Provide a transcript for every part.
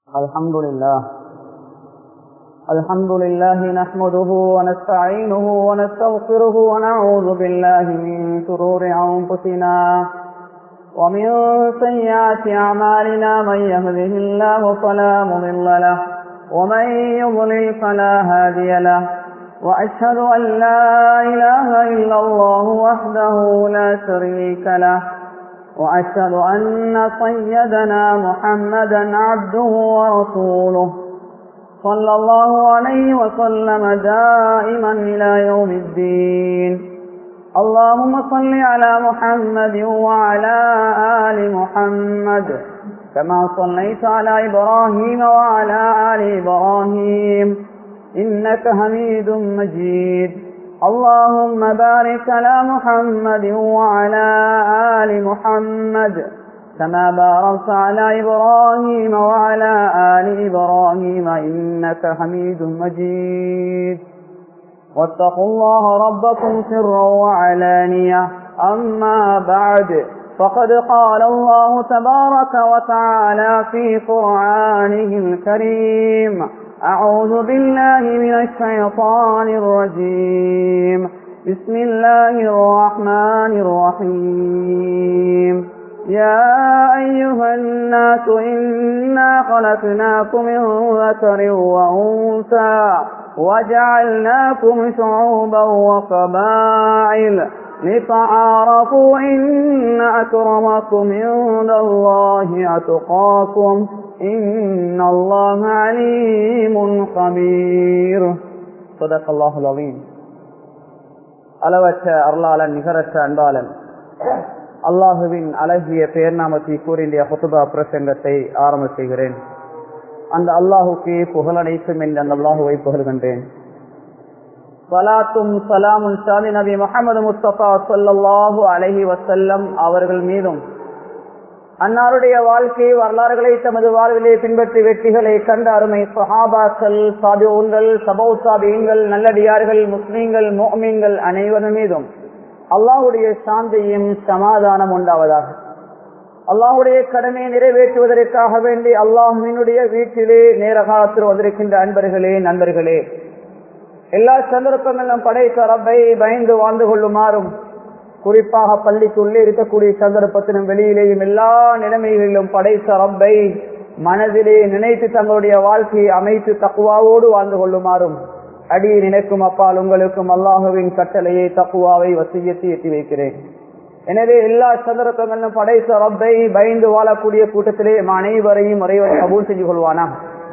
الحمد لله الحمد لله نحمده ونستعينه ونستغفره ونعوذ بالله من شرور أنفسنا ومن سيئات أعمالنا من يهده الله فلا مضل له ومن يضلل فلا هادي له وأشهد أن لا إله إلا الله وحده لا شريك له وأشهد أن سيدنا محمدا عبده ورسوله صلى الله عليه وسلم دائما إلى يوم الدين اللهم صل على محمد وعلى آل محمد كما صليت على إبراهيم وعلى آل إبراهيم إنك حميد مجيد اللهم بارك على محمد وعلى آل محمد كما باركت على إبراهيم وعلى آل إبراهيم إنك حميد مجيد واتقوا الله ربكم سرا وعلانية أما بعد فقد قال الله تبارك وتعالى في قرآنه الكريم أعوذ بالله من الشيطان الرجيم بسم الله الرحمن الرحيم يا أيها الناس إنا خلقناكم من ذكر وأنثى وجعلناكم شعوبا وقبائل لتعارفوا إن أكرمكم عند الله أتقاكم إن الله عليم خبير صدق الله العظيم அளவற்ற அருளாளன் நிகரற்ற அன்பாளன் அல்லாஹுவின் அழகிய பெயர் நாமத்தை கூறிய ஹொத்துபா பிரசங்கத்தை ஆரம்ப செய்கிறேன் அந்த அல்லாஹுக்கு புகழனைத்தும் என்று அந்த அல்லாஹுவை புகழ்கின்றேன் சலாத்தும் சலாமும் சாதி நபி முகமது முஸ்தபா சொல்லல்லாஹு அலஹி வசல்லம் அவர்கள் மீதும் அன்னாருடைய வாழ்க்கை வரலாறுகளை தமது வாழ்விலே பின்பற்றி வெற்றிகளை கண்ட அருமை சஹாபாக்கள் சாபியூன்கள் சபௌ சாபியங்கள் நல்லடியார்கள் முஸ்லீம்கள் மோமீன்கள் அனைவரும் மீதும் அல்லாஹுடைய சாந்தியும் சமாதானம் உண்டாவதாக அல்லாஹுடைய கடமையை நிறைவேற்றுவதற்காக வேண்டி அல்லாஹினுடைய வீட்டிலே நேரகாலத்தில் வந்திருக்கின்ற அன்பர்களே நண்பர்களே எல்லா சந்தர்ப்பங்களும் படைத்த ரப்பை பயந்து வாழ்ந்து கொள்ளுமாறும் குறிப்பாக பள்ளிக்குள்ளே இருக்கக்கூடிய சந்தர்ப்பத்திலும் வெளியிலேயும் எல்லா நிலைமைகளிலும் படைத்த ரப்பை மனதிலே நினைத்து தங்களுடைய வாழ்க்கையை அமைத்து தக்குவாவோடு வாழ்ந்து கொள்ளுமாறும் அடி நினைக்கும் அப்பால் உங்களுக்கும் அல்லாஹுவின் கட்டளையை தக்குவாவை வசியத்தை எட்டி வைக்கிறேன் எனவே எல்லா சந்தர்ப்பங்களிலும் படைத்த ரப்பை பயந்து வாழக்கூடிய கூட்டத்திலே அனைவரையும் முறைவரை கபூல் செஞ்சு கொள்வானா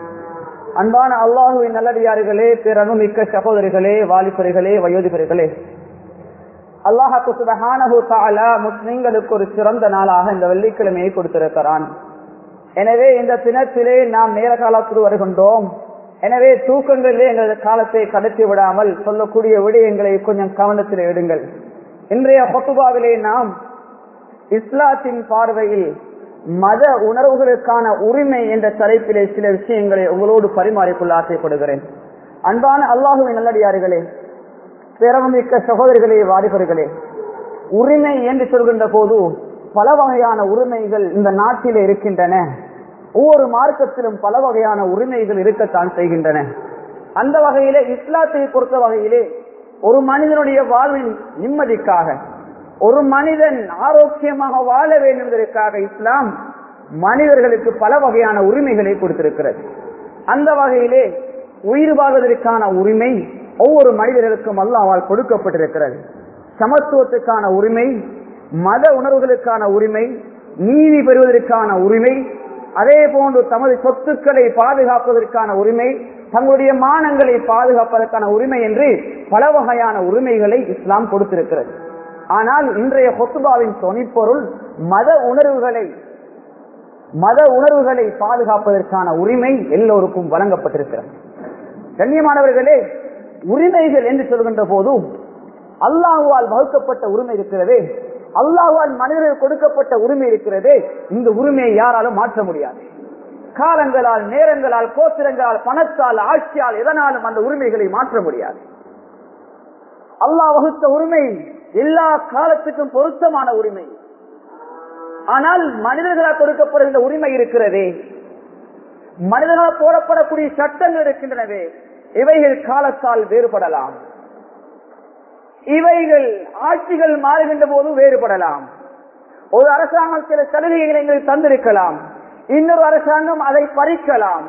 அன்பான அல்லாஹுவின் நல்லடியார்களே பேரணுமிக்க சகோதரிகளே வாலிபர்களே வயோதிபர்களே அல்லாஹாக்கு சுபஹானஹு தாலா முஸ்லிம்களுக்கு ஒரு சிறந்த நாளாக இந்த வெள்ளிக்கிழமையை கொடுத்திருக்கிறான் எனவே இந்த தினத்திலே நாம் நேர காலத்தில் வருகின்றோம் எனவே தூக்கங்களிலே எங்களது காலத்தை கடத்தி விடாமல் சொல்லக்கூடிய விடயங்களை கொஞ்சம் கவனத்தில் எடுங்கள் இன்றைய பொத்துபாவிலே நாம் இஸ்லாத்தின் பார்வையில் மத உணர்வுகளுக்கான உரிமை என்ற தலைப்பிலே சில விஷயங்களை உங்களோடு பரிமாறிக்கொள்ள ஆசைப்படுகிறேன் அன்பான அல்லாஹுவின் நல்லடியார்களே பிறமிக்க சகோதரிகளே வாலிபர்களே உரிமை என்று சொல்கின்ற போது பல வகையான உரிமைகள் இந்த நாட்டிலே இருக்கின்றன ஒவ்வொரு மார்க்கத்திலும் பல வகையான உரிமைகள் இருக்கத்தான் செய்கின்றன அந்த வகையிலே இஸ்லாத்தை பொறுத்த வகையிலே ஒரு மனிதனுடைய வாழ்வின் நிம்மதிக்காக ஒரு மனிதன் ஆரோக்கியமாக வாழ வேண்டும் என்பதற்காக இஸ்லாம் மனிதர்களுக்கு பல வகையான உரிமைகளை கொடுத்திருக்கிறது அந்த வகையிலே உயிர் வாழ்வதற்கான உரிமை ஒவ்வொரு மனிதர்களுக்கும் அல்லாவால் கொடுக்கப்பட்டிருக்கிறது சமத்துவத்துக்கான உரிமை மத உணர்வுகளுக்கான உரிமை நீதி பெறுவதற்கான உரிமை அதே போன்று தமது சொத்துக்களை பாதுகாப்பதற்கான உரிமை தங்களுடைய மானங்களை பாதுகாப்பதற்கான உரிமை என்று பல வகையான உரிமைகளை இஸ்லாம் கொடுத்திருக்கிறது ஆனால் இன்றைய கொத்துபாவின் தொனிப்பொருள் மத உணர்வுகளை மத உணர்வுகளை பாதுகாப்பதற்கான உரிமை எல்லோருக்கும் வழங்கப்பட்டிருக்கிறது கண்ணியமானவர்களே உரிமைகள் என்று சொல்கின்ற போதும் அல்லாஹுவால் வகுக்கப்பட்ட உரிமை இருக்கிறதே அல்லாஹுவால் மனிதர்கள் கொடுக்கப்பட்ட உரிமை இருக்கிறதே இந்த உரிமையை யாராலும் மாற்ற முடியாது காலங்களால் நேரங்களால் கோத்திரங்களால் பணத்தால் ஆட்சியால் எதனாலும் அந்த உரிமைகளை மாற்ற முடியாது அல்லாஹ் வகுத்த உரிமை எல்லா காலத்துக்கும் பொருத்தமான உரிமை ஆனால் மனிதர்களால் கொடுக்கப்படுகின்ற உரிமை இருக்கிறதே மனிதனால் போடப்படக்கூடிய சட்டங்கள் இருக்கின்றனவே இவைகள் காலத்தால் வேறுபடலாம் இவைகள் ஆட்சிகள் மாறுகின்ற போது வேறுபடலாம் ஒரு அரசாங்கம் சில சலுகைகளை எங்களுக்கு தந்திருக்கலாம் இன்னொரு அரசாங்கம் அதை பறிக்கலாம்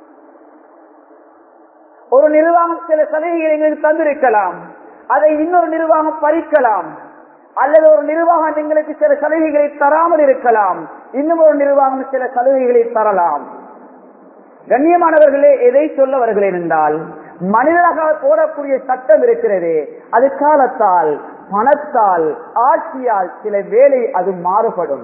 ஒரு நிர்வாகம் சில சலுகைகளை எங்களுக்கு தந்திருக்கலாம் அதை இன்னொரு நிர்வாகம் பறிக்கலாம் அல்லது ஒரு நிர்வாகம் எங்களுக்கு சில சலுகைகளை தராமல் இருக்கலாம் இன்னும் ஒரு நிர்வாகம் சில சலுகைகளை தரலாம் கண்ணியமானவர்களே எதை சொல்ல வருகிறேன் என்றால் மனிதராக போடக்கூடிய சட்டம் இருக்கிறது அது காலத்தால் பணத்தால் ஆட்சியால் சில வேலை அது மாறுபடும்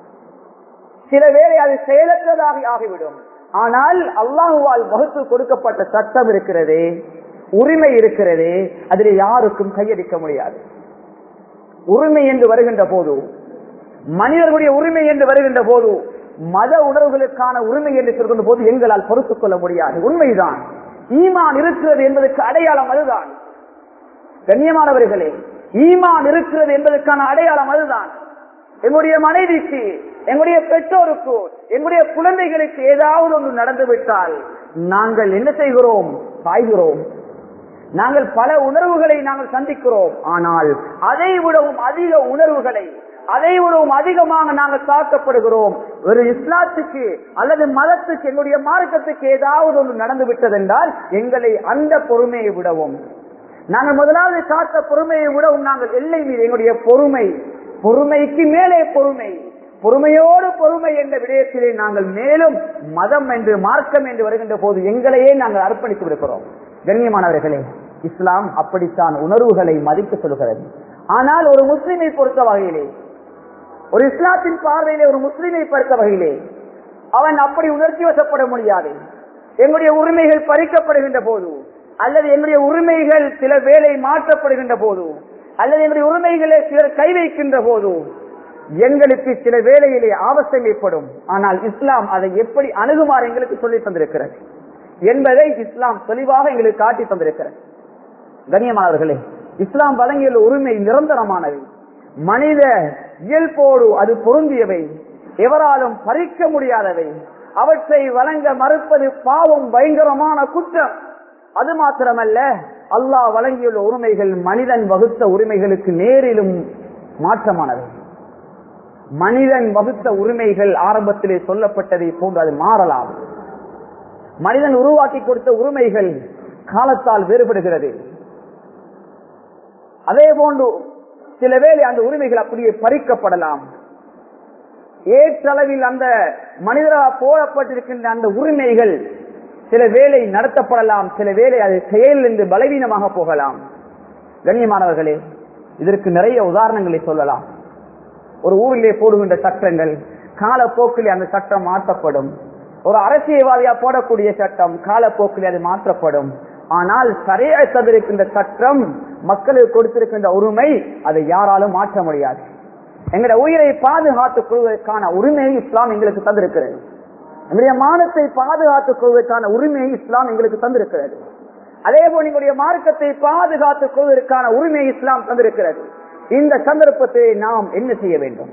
சில வேலை அது செயலற்றதாக ஆகிவிடும் ஆனால் அல்லாஹுவால் வகுத்து கொடுக்கப்பட்ட சட்டம் இருக்கிறது உரிமை இருக்கிறது அதில் யாருக்கும் கையடிக்க முடியாது உரிமை என்று வருகின்ற போது மனிதர்களுடைய உரிமை என்று வருகின்ற போது மத உணர்வுகளுக்கான உரிமை என்று சொல்கின்ற போது எங்களால் பொறுத்துக் கொள்ள முடியாது உண்மைதான் ஈமான் இருக்கிறது என்பதற்கு அடையாளம் அதுதான் கண்ணியமானவர்களே ஈமான் இருக்கிறது என்பதற்கான அடையாளம் அதுதான் எங்களுடைய மனைவிக்கு எங்களுடைய பெற்றோருக்கு எங்களுடைய குழந்தைகளுக்கு ஏதாவது ஒன்று நடந்துவிட்டால் நாங்கள் என்ன செய்கிறோம் சாய்கிறோம் நாங்கள் பல உணர்வுகளை நாங்கள் சந்திக்கிறோம் ஆனால் அதை விடவும் அதிக உணர்வுகளை அதை விடவும் அதிகமாக நாங்கள் தாக்கப்படுகிறோம் ஒரு இஸ்லாத்துக்கு அல்லது மதத்துக்கு எங்களுடைய மார்க்கத்துக்கு ஏதாவது ஒன்று நடந்து விட்டதென்றால் எங்களை அந்த பொறுமையை விடவும் நாங்கள் முதலாவது காத்த பொறுமையை விடவும் நாங்கள் எல்லை மீது எங்களுடைய பொறுமை பொறுமைக்கு மேலே பொறுமை பொறுமையோடு பொறுமை என்ற விடயத்திலே நாங்கள் மேலும் மதம் என்று மார்க்கம் என்று வருகின்ற போது எங்களையே நாங்கள் அர்ப்பணித்து விடுகிறோம் கண்ணியமானவர்களே இஸ்லாம் அப்படித்தான் உணர்வுகளை மதித்து சொல்கிறது ஆனால் ஒரு முஸ்லிமை பொறுத்த வகையிலே ஒரு இஸ்லாத்தின் பார்வையிலே ஒரு முஸ்லிமை பொறுத்த வகையிலே அவன் அப்படி உணர்ச்சி வசப்பட முடியாது எங்களுடைய உரிமைகள் பறிக்கப்படுகின்ற போது அல்லது எங்களுடைய உரிமைகள் சில வேலை மாற்றப்படுகின்ற போது அல்லது எங்களுடைய உரிமைகளை சிலர் கை வைக்கின்ற போது எங்களுக்கு சில வேளையிலே அவசியம் ஏற்படும் ஆனால் இஸ்லாம் அதை எப்படி அணுகுமாறு எங்களுக்கு சொல்லி தந்திருக்கிறது என்பதை இஸ்லாம் தெளிவாக எங்களுக்கு காட்டி தந்திருக்கிறது கண்ணியமானவர்களே இஸ்லாம் வழங்கியுள்ள உரிமை நிரந்தரமானவை மனித இயல்போடு அது பொருந்தியவை எவராலும் பறிக்க முடியாதவை அவற்றை வழங்க மறுப்பது பாவம் பயங்கரமான குற்றம் அது மாத்திரமல்ல அல்லாஹ் வழங்கியுள்ள உரிமைகள் மனிதன் வகுத்த உரிமைகளுக்கு நேரிலும் மாற்றமானவை மனிதன் வகுத்த உரிமைகள் ஆரம்பத்திலே சொல்லப்பட்டதை போன்று அது மாறலாம் மனிதன் உருவாக்கி கொடுத்த உரிமைகள் காலத்தால் வேறுபடுகிறது அதே போன்று சில வேளை அந்த உரிமைகள் அப்படியே பறிக்கப்படலாம் ஏற்றளவில் அந்த மனிதராக போடப்பட்டிருக்கின்ற அந்த உரிமைகள் சில வேலை நடத்தப்படலாம் சில வேலை அது செயலிருந்து பலவீனமாக போகலாம் கண்ணியமானவர்களே இதற்கு நிறைய உதாரணங்களை சொல்லலாம் ஒரு ஊரிலே போடுகின்ற சட்டங்கள் காலப்போக்கிலே அந்த சட்டம் மாற்றப்படும் ஒரு அரசியல்வாதியா போடக்கூடிய சட்டம் காலப்போக்கிலே அது மாற்றப்படும் ஆனால் சரியாய்த்திருக்கின்ற சட்டம் மக்களுக்கு கொடுத்திருக்கின்ற உரிமை அதை யாராலும் மாற்ற முடியாது எங்களுடைய உயிரை பாதுகாத்துக் கொள்வதற்கான உரிமையை இஸ்லாம் எங்களுக்கு தந்திருக்கிறது எங்களுடைய மானத்தை பாதுகாத்துக் கொள்வதற்கான உரிமையை இஸ்லாம் எங்களுக்கு தந்திருக்கிறது அதே போல் எங்களுடைய மார்க்கத்தை பாதுகாத்துக் கொள்வதற்கான உரிமையை இஸ்லாம் தந்திருக்கிறது இந்த சந்தர்ப்பத்தை நாம் என்ன செய்ய வேண்டும்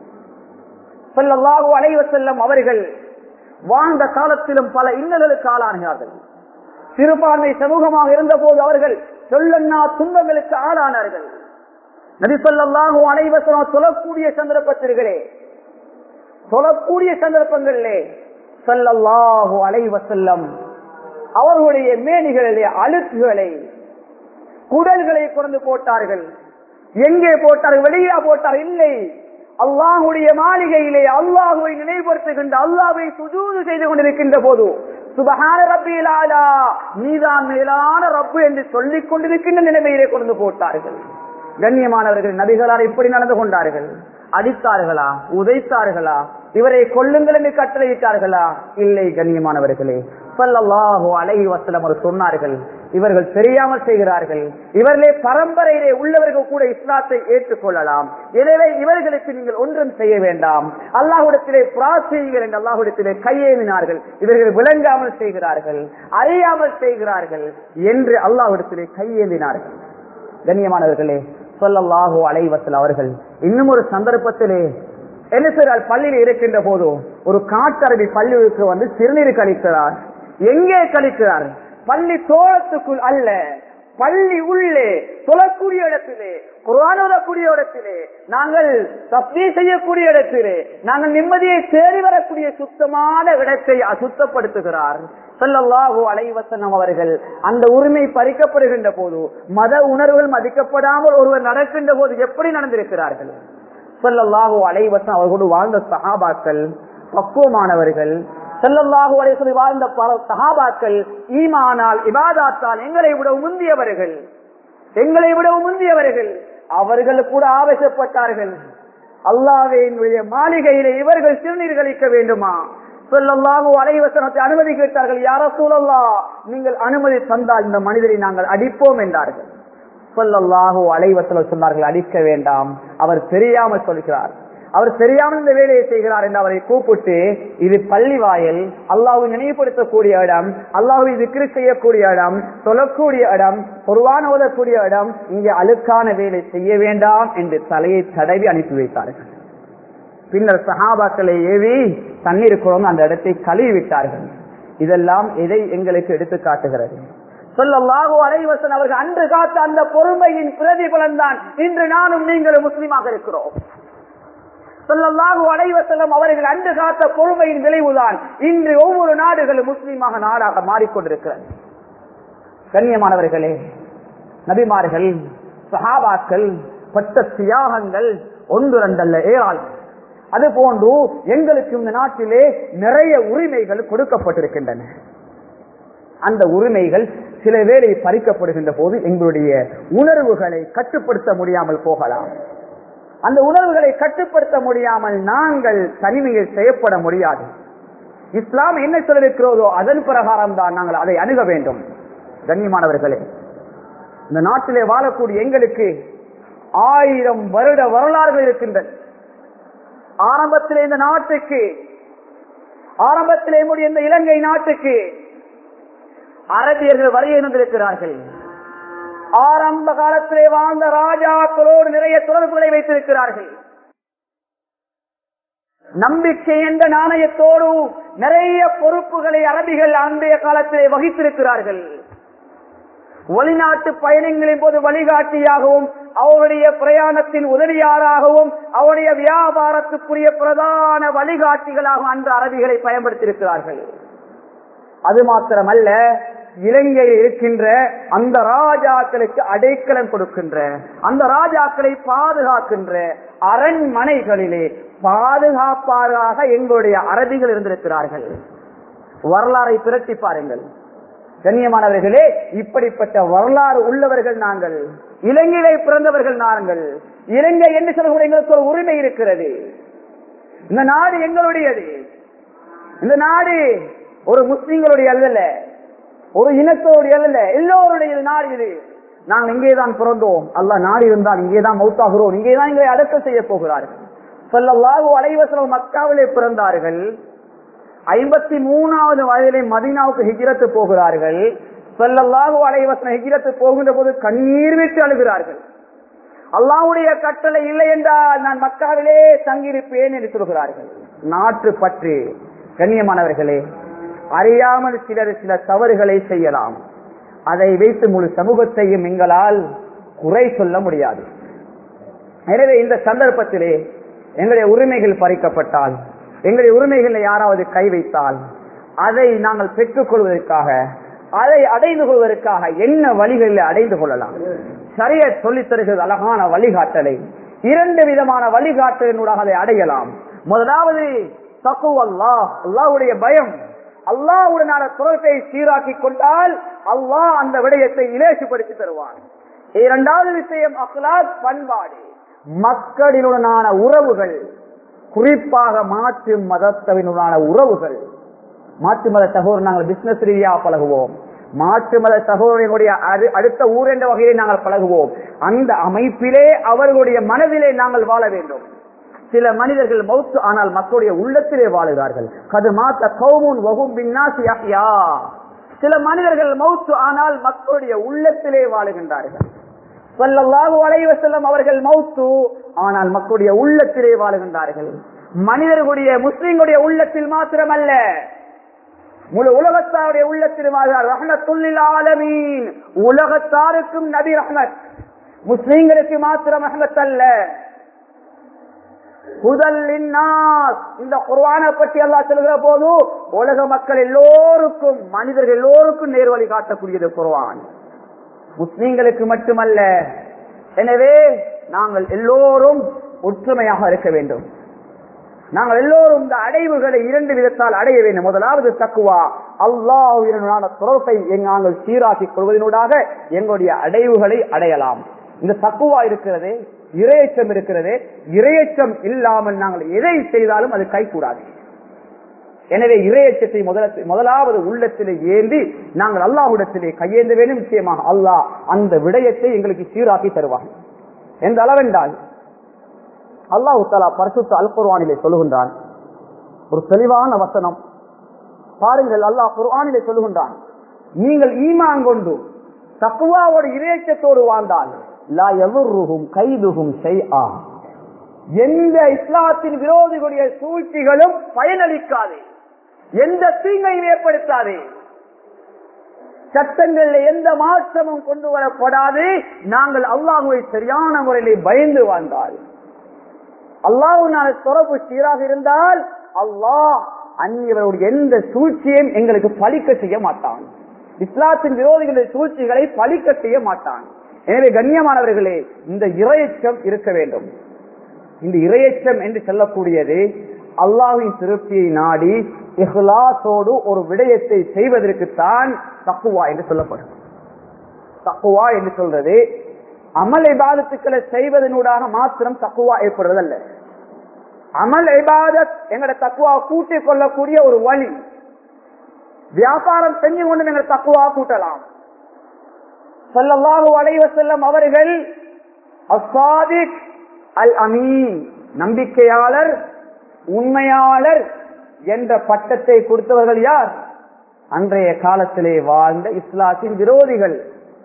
சொல்லல்லாஹு அலைவ செல்லம் அவர்கள் வாழ்ந்த காலத்திலும் பல இன்னல்களுக்கு ஆளானார்கள் சிறுபான்மை சமூகமாக இருந்த போது அவர்கள் சொல்லன்னா துன்பங்களுக்கு ஆளானார்கள் நபி சொல்லாஹு அனைவசனம் சொல்லக்கூடிய சந்தர்ப்பத்திற்களே சொல்லக்கூடிய சந்தர்ப்பங்களிலே சொல்லல்லாஹு அலைவசல்லம் அவர்களுடைய மேனிகளிலே அழுக்குகளை குடல்களை கொண்டு போட்டார்கள் எங்கே போட்டார்கள் வெளியா போட்டார் இல்லை அல்லாஹுடைய மாளிகையிலே அல்லாஹுவை நினைவுபடுத்துகின்ற அல்லாஹை சுஜூது செய்து கொண்டிருக்கின்ற போது சுபகான ரப்பிலாலா நீதான் மேலான ரப்பு என்று சொல்லிக் கொண்டிருக்கின்ற நிலைமையிலே கொண்டு போட்டார்கள் கண்ணியமானவர்கள் நபிகளார் இப்படி நடந்து கொண்டார்கள் அடித்தார்களா உதைத்தார்களா இவரை கொள்ளுங்கள் என்று கட்டளையிட்டார்களா இல்லை கண்ணியமானவர்களே சொல்லல்லாஹோ அழகி வசலம் அவர் சொன்னார்கள் இவர்கள் தெரியாமல் செய்கிறார்கள் இவர்களே பரம்பரையிலே உள்ளவர்கள் கூட இஸ்லாத்தை ஏற்றுக்கொள்ளலாம் எனவே இவர்களுக்கு நீங்கள் ஒன்றும் செய்ய வேண்டாம் அல்லாஹுடத்திலே பிரார்த்தியுங்கள் என்று அல்லாஹுடத்திலே கையேறினார்கள் இவர்கள் விளங்காமல் செய்கிறார்கள் அறியாமல் செய்கிறார்கள் என்று அல்லாஹுடத்திலே கையேந்தினார்கள் கண்ணியமானவர்களே சொல்லல்லாஹோ அலைவசல் அவர்கள் இன்னும் ஒரு சந்தர்ப்பத்திலே என்ன செய்றார் பள்ளியில் இருக்கின்ற போது ஒரு காட்டரபி பள்ளிக்கு வந்து சிறுநீர் கழிக்கிறார் எங்கே கழிக்கிறார் பள்ளி தோளத்துக்குள் அல்ல பள்ளி உள்ளே தொழக்கூடிய இடத்திலே குர்ஆன் ஓதக்கூடிய இடத்திலே நாங்கள் தப்தீ செய்யக்கூடிய இடத்திலே நாங்கள் நிம்மதியை தேடி வரக்கூடிய சுத்தமான இடத்தை அசுத்தப்படுத்துகிறார் ஸல்லல்லாஹு அலைஹி வஸல்லம் அவர்கள் அந்த உரிமை பறிக்கப்படுகின்ற போது மத உணர்வுகள் மதிக்கப்படாமல் ஒருவர் நடக்கின்ற போது எப்படி நடந்திருக்கிறார்கள் ஸல்லல்லாஹு அலைஹி வஸல்லம் அவர்களோடு வாழ்ந்த சஹாபாக்கள் பக்குவமானவர்கள் ஸல்லல்லாஹு அலைஹி வஸல்லம் வாழ்ந்த பல சஹாபாக்கள் ஈமானால் இபாதாத்தால் எங்களை விட முந்தியவர்கள் எங்களை விட முந்தியவர்கள் அவர்கள் கூட ஆவேசப்பட்டார்கள் அல்லாஹ்வினுடைய மாளிகையிலே இவர்கள் சிறுநீர் கழிக்க வேண்டுமா சொல்லல்லாஹு அலைவசனத்தை அனுமதி கேட்டார்கள் யார சூழல்லா நீங்கள் அனுமதி தந்தால் இந்த மனிதரை நாங்கள் அடிப்போம் என்றார்கள் சொல்லல்லாஹு அலைவசன சொன்னார்கள் அடிக்க வேண்டாம் அவர் தெரியாமல் சொல்கிறார் அவர் தெரியாமல் இந்த வேலையை செய்கிறார் என்று அவரை கூப்பிட்டு இது பள்ளி வாயில் அல்லாஹ்வை நினைவுபடுத்தக்கூடிய இடம் அல்லாஹ்வை திக்ரு செய்யக்கூடிய இடம் சொல்லக்கூடிய இடம் பொருவான ஓதக்கூடிய இடம் இங்கே அழுக்கான வேலை செய்ய வேண்டாம் என்று தலையை தடவி அனுப்பி வைத்தார்கள் பின்னர் சஹாபாக்களை ஏவி தண்ணீர் குழம்பு அந்த இடத்தை கழுவி விட்டார்கள் இதெல்லாம் எதை எங்களுக்கு எடுத்து காட்டுகிறது சொல்லல்லாஹு அலைவசன் அவர்கள் அன்று காத்த அந்த பொறுமையின் பிரதிபலன் தான் இன்று நானும் நீங்களும் முஸ்லீமாக இருக்கிறோம் சொல்லல்லாஹு அலைவசல்லம் அவர்கள் அன்று காத்த பொறுமையின் விளைவுதான் இன்று ஒவ்வொரு நாடுகளும் முஸ்லீமாக நாடாக மாறிக்கொண்டிருக்கிறது கண்ணியமானவர்களே நபிமார்கள் சஹாபாக்கள் பட்ட தியாகங்கள் ஒன்று ரெண்டல்ல ஏராளம் அது போன்று எங்களுக்கு இந்த நாட்டிலே நிறைய உரிமைகள் கொடுக்கப்பட்டிருக்கின்றன அந்த உரிமைகள் சில வேளை பறிக்கப்படுகின்ற போது எங்களுடைய உணர்வுகளை கட்டுப்படுத்த முடியாமல் போகலாம் அந்த உணர்வுகளை கட்டுப்படுத்த முடியாமல் நாங்கள் தனிமையில் செய்யப்பட முடியாது இஸ்லாம் என்ன சொல்லிருக்கிறதோ அதன் பிரகாரம் தான் நாங்கள் அதை அணுக வேண்டும் கண்ணியமானவர்களே இந்த நாட்டிலே வாழக்கூடிய எங்களுக்கு ஆயிரம் வருட வரலாறுகள் இருக்கின்றன ஆரம்பத்திலே இந்த நாட்டுக்கு ஆரம்பத்திலே முடிய இந்த இலங்கை நாட்டுக்கு அரபியர்கள் வரைய இருந்திருக்கிறார்கள் ஆரம்ப காலத்திலே வாழ்ந்த ராஜாக்களோடு நிறைய தொடர்புகளை வைத்திருக்கிறார்கள் நம்பிக்கை என்ற நாணயத்தோடு நிறைய பொறுப்புகளை அரபிகள் அன்றைய காலத்திலே வகித்திருக்கிறார்கள் வெளிநாட்டு பயணங்களின் போது வழிகாட்டியாகவும் அவருடைய பிரயாணத்தின் உதவியாளராகவும் அவருடைய வியாபாரத்துக்குரிய பிரதான வழிகாட்டிகளாகவும் அன்று அரபிகளை பயன்படுத்தியிருக்கிறார்கள் அது மாத்திரமல்ல இலங்கையில் இருக்கின்ற அந்த ராஜாக்களுக்கு அடைக்கலம் கொடுக்கின்ற அந்த ராஜாக்களை பாதுகாக்கின்ற அரண்மனைகளிலே பாதுகாப்பாராக எங்களுடைய அரபிகள் இருந்திருக்கிறார்கள் வரலாறை திரட்டி பாருங்கள் கண்ணியமானவர்களே இப்படிப்பட்ட வரலாறு உள்ளவர்கள் நாங்கள் இலங்கையிலே பிறந்தவர்கள் நாங்கள் இலங்கை என்று சொல்கிற எங்களுக்கு ஒரு உரிமை இருக்கிறது இந்த நாடு எங்களுடையது இந்த நாடு ஒரு முஸ்லிம்களுடைய அல்ல ஒரு இனத்தோடைய அல்ல எல்லோருடைய நாடு இது நாங்கள் இங்கேதான் பிறந்தோம் அல்ல நாடு இருந்தால் இங்கேதான் மௌத்தாகிறோம் இங்கேதான் எங்களை அடக்கம் செய்ய போகிறார்கள் சொல்லல்லாஹு அலைவசலம் மக்காவிலே பிறந்தார்கள் ஐம்பத்தி மூணாவது வயதிலே மதீனாவுக்கு ஹிஜ்ரத்து போகிறார்கள் சொல்லல்லாஹு அலைவசன ஹிஜ்ரத்து போகின்ற போது கண்ணீர் விட்டு அழுகிறார்கள் அல்லாவுடைய கட்டளை இல்லை என்றால் நான் மக்காவிலே தங்கியிருப்பேன் என்று சொல்கிறார்கள் நாட்டு பற்று கண்ணியமானவர்களே அறியாமல் சிலர் சில தவறுகளை செய்யலாம் அதை வைத்து முழு சமூகத்தையும் எங்களால் குறை சொல்ல முடியாது எனவே இந்த சந்தர்ப்பத்திலே எங்களுடைய உரிமைகள் பறிக்கப்பட்டால் எங்களுடைய உரிமைகளை யாராவது கை வைத்தால் அதை நாங்கள் பெற்றுக் கொள்வதற்காக அதை அடைந்து கொள்வதற்காக என்ன வழிகளில் அடைந்து கொள்ளலாம் சரிய சொல்லித் தருகிறது அழகான வழிகாட்டலை இரண்டு விதமான வழிகாட்டலினூடாக அதை அடையலாம் முதலாவது தக்கு அல்லாஹ் அல்லாஹ்வுடைய பயம் அல்லாஹ்வுடனான தொடர்பை சீராக்கி கொண்டால் அல்லாஹ் அந்த விடயத்தை இலேசுபடுத்தி தருவான் இரண்டாவது விஷயம் அக்லாத் பண்பாடு மக்களினுடனான உறவுகள் குறிப்பாக மாற்று மதத்தவினுடனான உறவுகள் மாற்று மத சகோதரர் நாங்கள் பிசினஸ் ரீதியாக பழகுவோம் மாற்று மத சகோதரனுடைய அடுத்த ஊர் என்ற வகையில் நாங்கள் பழகுவோம் அந்த அமைப்பிலே அவர்களுடைய மனதிலே நாங்கள் வாழ வேண்டும் சில மனிதர்கள் மௌத்து ஆனால் மக்களுடைய உள்ளத்திலே வாழுகிறார்கள் கது மாத்த கௌமுன் வகும் பின்னாசி அஹ்யா சில மனிதர்கள் மௌத்து ஆனால் மக்களுடைய உள்ளத்திலே வாழுகின்றார்கள் சொல்லல்லாஹு அலைஹி வஸல்லம் அவர்கள் மௌத்து ஆனால் மக்களுடைய உள்ளத்திலே வாழுகின்றார்கள் மனிதர்களுடைய முஸ்லிம்களுடைய உள்ளத்தில் மாத்திரமல்ல முழு உலகத்தாருடைய உள்ளத்திலுமாக ரஹ்மத்துல்லில் ஆலமீன் உலகத்தாருக்கும் நபி ரஹ்மத் முஸ்லிம்களுக்கு மாத்திரம் ரஹ்மத் அல்ல முதல் இந்த குர்ஆனை பற்றி அல்லாஹ் சொல்கிற போது உலக மக்கள் எல்லோருக்கும் மனிதர்கள் எல்லோருக்கும் நேர் வழி காட்டக்கூடியது குர்ஆன் முஸ்லிம்களுக்கு மட்டுமல்ல எனவே நாங்கள் எல்லோரும் ஒற்றுமையாக இருக்க வேண்டும் நாங்கள் எல்லோரும் இந்த அடைவுகளை இரண்டு விதத்தால் அடைய வேண்டும் முதலாவது தக்குவா அல்லாஹ் தொடர்பை நாங்கள் சீராக்கிக் கொள்வதனூடாக எங்களுடைய அடைவுகளை அடையலாம் இந்த தக்குவா இருக்கிறது இரையச்சம் இருக்கிறது இரையச்சம் இல்லாமல் நாங்கள் எதை செய்தாலும் அது கைகூடாது எனவே இரையச்சத்தை முதல முதலாவது உள்ளத்திலே ஏந்தி நாங்கள் அல்லாஹுடத்திலே கையேந்த வேண்டும் நிச்சயமாக அல்லாஹ் அந்த விடயத்தை எங்களுக்கு சீராக்கி தருவாங்க எந்த அளவென்றால் அல்லாஹு தாலா பரிசுத்த அல் குர்வானிலே சொல்லுகின்றான் ஒரு தெளிவான வசனம் பாருங்கள் அல்லாஹ் குர்ஆனிலே சொல்லுகின்றான் நீங்கள் ஈமான் கொண்டு தக்குவாவோடு இறைச்சத்தோடு வாழ்ந்தால் லா எவருகும் கைதுகும் செய்ஆ எந்த இஸ்லாத்தின் விரோதிகளுடைய சூழ்ச்சிகளும் பயனளிக்காது எந்த தீங்கையும் ஏற்படுத்தாது சட்டங்களில் எந்த மாற்றமும் கொண்டு வரப்படாது நாங்கள் அல்லாஹுவை சரியான முறையிலே பயந்து வாழ்ந்தால் அல்லாஹுனால தொடர்பு சீராக இருந்தால் அல்லாஹ் அந்நியவருடைய எந்த சூழ்ச்சியையும் எங்களுக்கு பழிக்க செய்ய மாட்டான் இஸ்லாத்தின் விரோதிகளுடைய சூழ்ச்சிகளை பழிக்க செய்ய மாட்டான் எனவே கண்ணியமானவர்களே இந்த இரையச்சம் இருக்க வேண்டும் இந்த இரையச்சம் என்று சொல்லக்கூடியது அல்லாஹின் திருப்தியை நாடி இஹ்லாசோடு ஒரு விடயத்தை செய்வதற்குத்தான் தக்குவா என்று சொல்லப்படும் தக்குவா என்று சொல்றது அமல் இபாதத்துக்களை செய்வதனூடாக மாத்திரம் தக்குவா ஏற்படுவதல்ல அமல் இபாதத் எங்கட தக்குவா கூட்டிக் கொள்ளக்கூடிய ஒரு வழி வியாபாரம் செஞ்சு கொண்டு எங்களை தக்குவா கூட்டலாம் சொல்லல்லாஹு அலைவ செல்லம் அவர்கள் அசாதிக் அல் அமீன் நம்பிக்கையாளர் உண்மையாளர் என்ற பட்டத்தை கொடுத்தவர்கள் யார் அன்றைய காலத்திலே வாழ்ந்த இஸ்லாத்தின் விரோதிகள்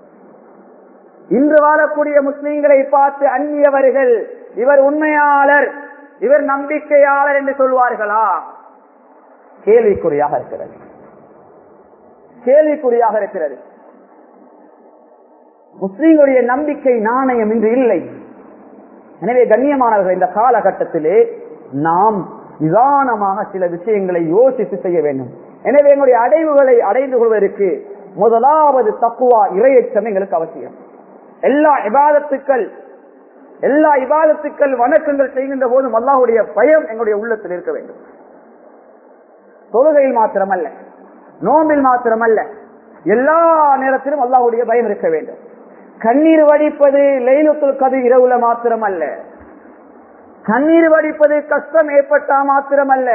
இன்று வாழக்கூடிய முஸ்லிம்களை பார்த்து அந்நியவர்கள் இவர் உண்மையாளர் இவர் நம்பிக்கையாளர் என்று சொல்வார்களா கேள்விக்குறியாக இருக்கிறது கேள்விக்குறியாக இருக்கிறது முஸ்லீம்களுடைய நம்பிக்கை நாணயம் இன்று இல்லை எனவே கண்ணியமானவர்கள் இந்த காலகட்டத்திலே நாம் நிதானமாக சில விஷயங்களை யோசித்து செய்ய வேண்டும் எனவே எங்களுடைய அடைவுகளை அடைந்து கொள்வதற்கு முதலாவது தக்குவா இரையச்சம் எங்களுக்கு அவசியம் எல்லா இபாதத்துக்கள் எல்லா இபாதத்துக்கள் வணக்கங்கள் செய்கின்ற போதும் அல்லாஹுடைய பயம் எங்களுடைய உள்ளத்தில் இருக்க வேண்டும் தொழுகையில் மாத்திரமல்ல நோம்பில் மாத்திரமல்ல எல்லா நேரத்திலும் அல்லாஹுடைய பயம் இருக்க வேண்டும் கண்ணீர் வடிப்பது லைலுத்துல் கது இரவுல மாத்திரமல்ல கண்ணீர் வடிப்பது கஷ்டம் ஏற்பட்டா மாத்திரமல்ல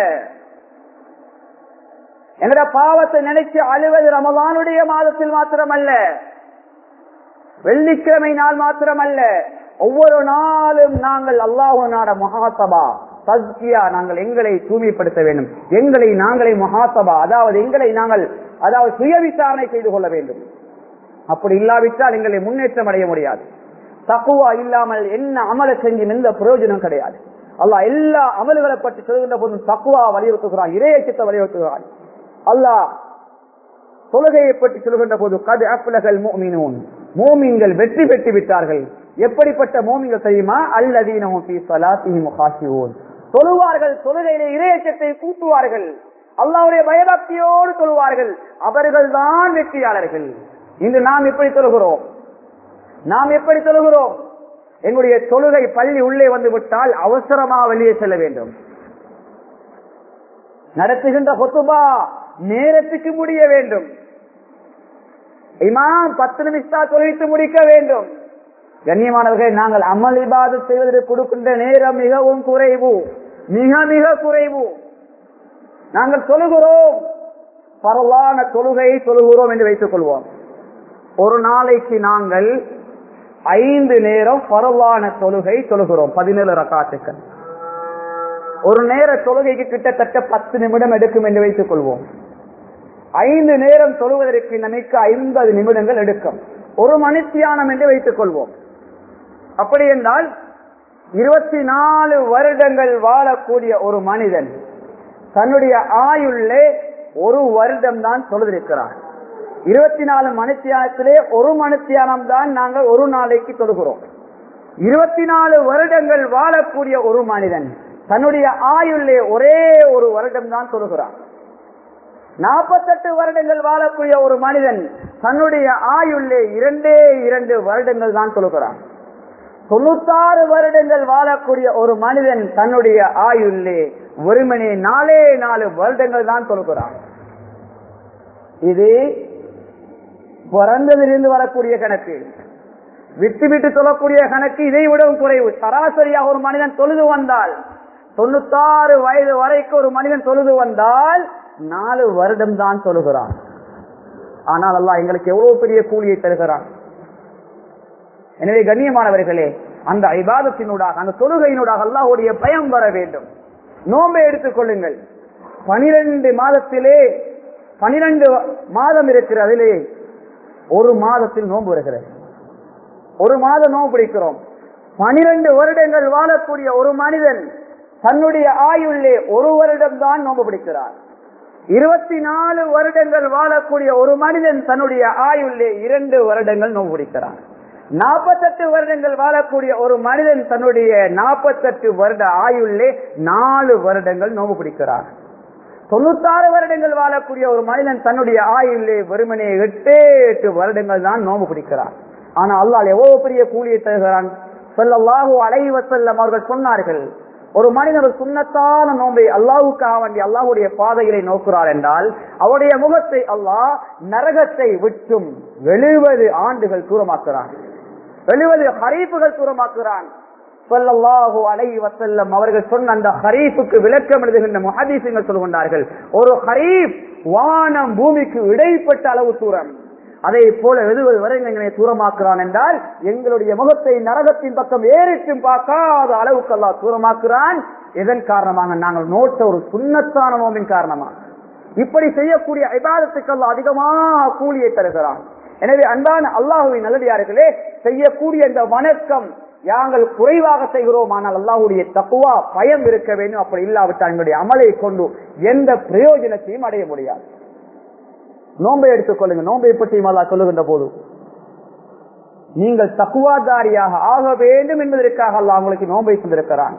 எங்கட பாவத்தை நினைச்சு அழுவது ரமதானுடைய மாதத்தில் மாத்திரமல்ல வெள்ளிக்கிழமை நாள் மாத்திரமல்ல ஒவ்வொரு நாளும் நாங்கள் அல்லாஹு நாட மகாசபா சத்கியா நாங்கள் எங்களை தூய்மைப்படுத்த வேண்டும் எங்களை நாங்களே மகாசபா அதாவது எங்களை நாங்கள் அதாவது சுய விசாரணை செய்து கொள்ள வேண்டும் அப்படி இல்லாவிட்டால் எங்களை முன்னேற்றம் அடைய முடியாது தக்குவா இல்லாமல் என்ன அமலை செஞ்சு எந்த பிரயோஜனம் கிடையாது அல்லாஹ் எல்லா அமல்களை பற்றி சொல்கின்ற போதும் தக்குவா வலியுறுத்துகிறான் இறையச்சத்தை வலியுறுத்துகிறான் அல்லாஹ் தொழுகையை பற்றி சொல்கின்ற போது கது அப்லகல் மோமினூன் மோமீன்கள் வெற்றி பெற்று விட்டார்கள் எப்படிப்பட்ட மோமின்கள் தெரியுமா அல்லதீனோன் தொழுவார்கள் தொழுகையிலே இறையச்சத்தை கூட்டுவார்கள் அல்லாவுடைய பயபக்தியோடு தொழுவார்கள் அவர்கள் தான் வெற்றியாளர்கள் இன்று நாம் எப்படி தொழுகிறோம் நாம் எப்படி தொழுகிறோம் எங்களுடைய தொழுகை பள்ளி உள்ளே வந்து விட்டால் அவசரமா வெளியே செல்ல வேண்டும் நடத்துகின்ற கொத்துபா நேரத்துக்கு முடிய வேண்டும் இமாம் பத்து நிமிஷத்தா தொழித்து முடிக்க வேண்டும் கண்ணியமானவர்கள் நாங்கள் அமல் இபாத செய்வதற்கு கொடுக்கின்ற நேரம் மிகவும் குறைவு மிக மிக குறைவு நாங்கள் தொழுகிறோம் பரவான தொழுகையை தொழுகிறோம் என்று வைத்துக் கொள்வோம் ஒரு நாளைக்கு நாங்கள் ஐந்து நேரம் பரவான தொழுகை தொழுகிறோம் பதினேழு ரக்காத்துக்கள் ஒரு நேர தொழுகைக்கு கிட்டத்தட்ட பத்து நிமிடம் எடுக்கும் என்று வைத்துக் கொள்வோம் ஐந்து நேரம் தொழுவதற்கு நமக்கு ஐம்பது நிமிடங்கள் எடுக்கும் ஒரு மணித்தியானம் என்று வைத்துக் கொள்வோம் அப்படி என்றால் இருபத்தி நாலு வருடங்கள் வாழக்கூடிய ஒரு மனிதன் தன்னுடைய ஆயுள்ளே ஒரு வருடம் தான் தொழுதிருக்கிறார் இருபத்தி நாலு மணித்தியானத்திலே ஒரு மணித்தியானம் தான் நாங்கள் ஒரு நாளைக்கு தொழுகிறோம் இருபத்தி நாலு வருடங்கள் வாழக்கூடிய ஒரு மனிதன் தன்னுடைய ஆயுள்ளே ஒரே ஒரு வருடம் தான் தொழுகிறான் நாற்பத்தெட்டு வருடங்கள் வாழக்கூடிய ஒரு மனிதன் தன்னுடைய ஆயுள்ளே இரண்டே இரண்டு வருடங்கள் தான் தொழுகிறான் தொண்ணூத்தாறு வருடங்கள் வாழக்கூடிய ஒரு மனிதன் தன்னுடைய ஆயுள்ளே ஒருமணி நாலே நாலு வருடங்கள் தான் தொழுகிறான் இது பிறந்ததிலிருந்து வரக்கூடிய கணக்கு விட்டு விட்டு சொல்லக்கூடிய கணக்கு இதை விடவும் குறைவு சராசரியாக ஒரு மனிதன் தொழுது வந்தால் தொண்ணூத்தாறு வயது வரைக்கும் ஒரு மனிதன் தொழுது வந்தால் நாலு வருடம் தான் தொழுகிறான் ஆனால் அல்லாஹ் எங்களுக்கு எவ்வளவு பெரிய கூலியை தருகிறான் எனவே கண்ணியமானவர்களே அந்த ஐபாதத்தினூடாக அந்த தொழுகையினூடாக அல்லாஹுடைய பயம் வர வேண்டும் நோம்பை எடுத்துக் கொள்ளுங்கள் பனிரெண்டு மாதத்திலே பனிரெண்டு மாதம் இருக்கிற அதிலே ஒரு மாதத்தில் நோன்பு வருகிறது ஒரு மாதம் நோன்பு பிடிக்கிறோம் பனிரெண்டு வருடங்கள் வாழக்கூடிய ஒரு மனிதன் தன்னுடைய ஆயுள்ளே ஒரு வருடம் தான் நோன்பு பிடிக்கிறார் இருபத்தி நாலு வருடங்கள் வாழக்கூடிய ஒரு மனிதன் தன்னுடைய ஆயுள்ளே இரண்டு வருடங்கள் நோன்பு பிடிக்கிறார் நாற்பத்தெட்டு வருடங்கள் வாழக்கூடிய ஒரு மனிதன் தன்னுடைய நாற்பத்தெட்டு வருட ஆயுள்ளே நாலு வருடங்கள் நோம்பு பிடிக்கிறார் தொண்ணூத்தாறு வருடங்கள் வாழக்கூடிய ஒரு மனிதன் தன்னுடைய ஆயுள்ளே வெறுமனே எட்டே எட்டு வருடங்கள் தான் நோம்பு பிடிக்கிறார் ஆனா அல்லாஹ் எவ்வளவு பெரிய கூலியை தருகிறான் சொல்லல்லாஹு அலைவ செல்லம் அவர்கள் சொன்னார்கள் ஒரு மனிதர் ஒரு சுண்ணத்தான நோன்பை அல்லாவுக்காக வேண்டி அல்லாஹுடைய பாதைகளை நோக்குறார் என்றால் அவருடைய முகத்தை அல்லாஹ் நரகத்தை விட்டும் எழுபது ஆண்டுகள் தூரமாக்குறான் எழுபது ஹரீப்புகள் தூரமாக்குறான் சொல்லல்லாஹு அலைஹி வஸல்லம் அவர்கள் சொன்ன அந்த ஹரீஃபுக்கு விளக்கம் எழுதுகின்ற முஹதீசுகள் சொல்கின்றார்கள் ஒரு ஹரீப் வானம் பூமிக்கு இடைப்பட்ட அளவு தூரம் அதை போல எழுதுவது வரை எங்களை தூரமாக்குறான் என்றால் எங்களுடைய முகத்தை நரகத்தின் பக்கம் ஏறிட்டும் பார்க்காத அளவுக்கு அல்லாஹ் தூரமாக்குறான் இதன் காரணமாக நாங்கள் நோட்ட ஒரு சுண்ணத்தான நோம்பின் காரணமாக இப்படி செய்யக்கூடிய ஐபாதத்துக்கு அல்லாஹ் அதிகமாக கூலியை தருகிறான் எனவே அன்பான அல்லாஹுவின் நல்லடியார்களே செய்யக்கூடிய இந்த வணக்கம் யாங்கள் குறைவாக செய்கிறோம் ஆனால் அல்லாஹுடைய தக்குவா பயம் இருக்க வேண்டும் அப்படி இல்லாவிட்டால் எங்களுடைய அமலை கொண்டு எந்த பிரயோஜனத்தையும் அடைய முடியாது நோன்பை எடுத்துக் கொள்ளுங்க நோன்பை பற்றியும் அல்லா சொல்லுகின்ற போது நீங்கள் தக்குவாதாரியாக ஆக வேண்டும் என்பதற்காக அல்லாஹ் உங்களுக்கு நோன்பை தந்திருக்கிறான்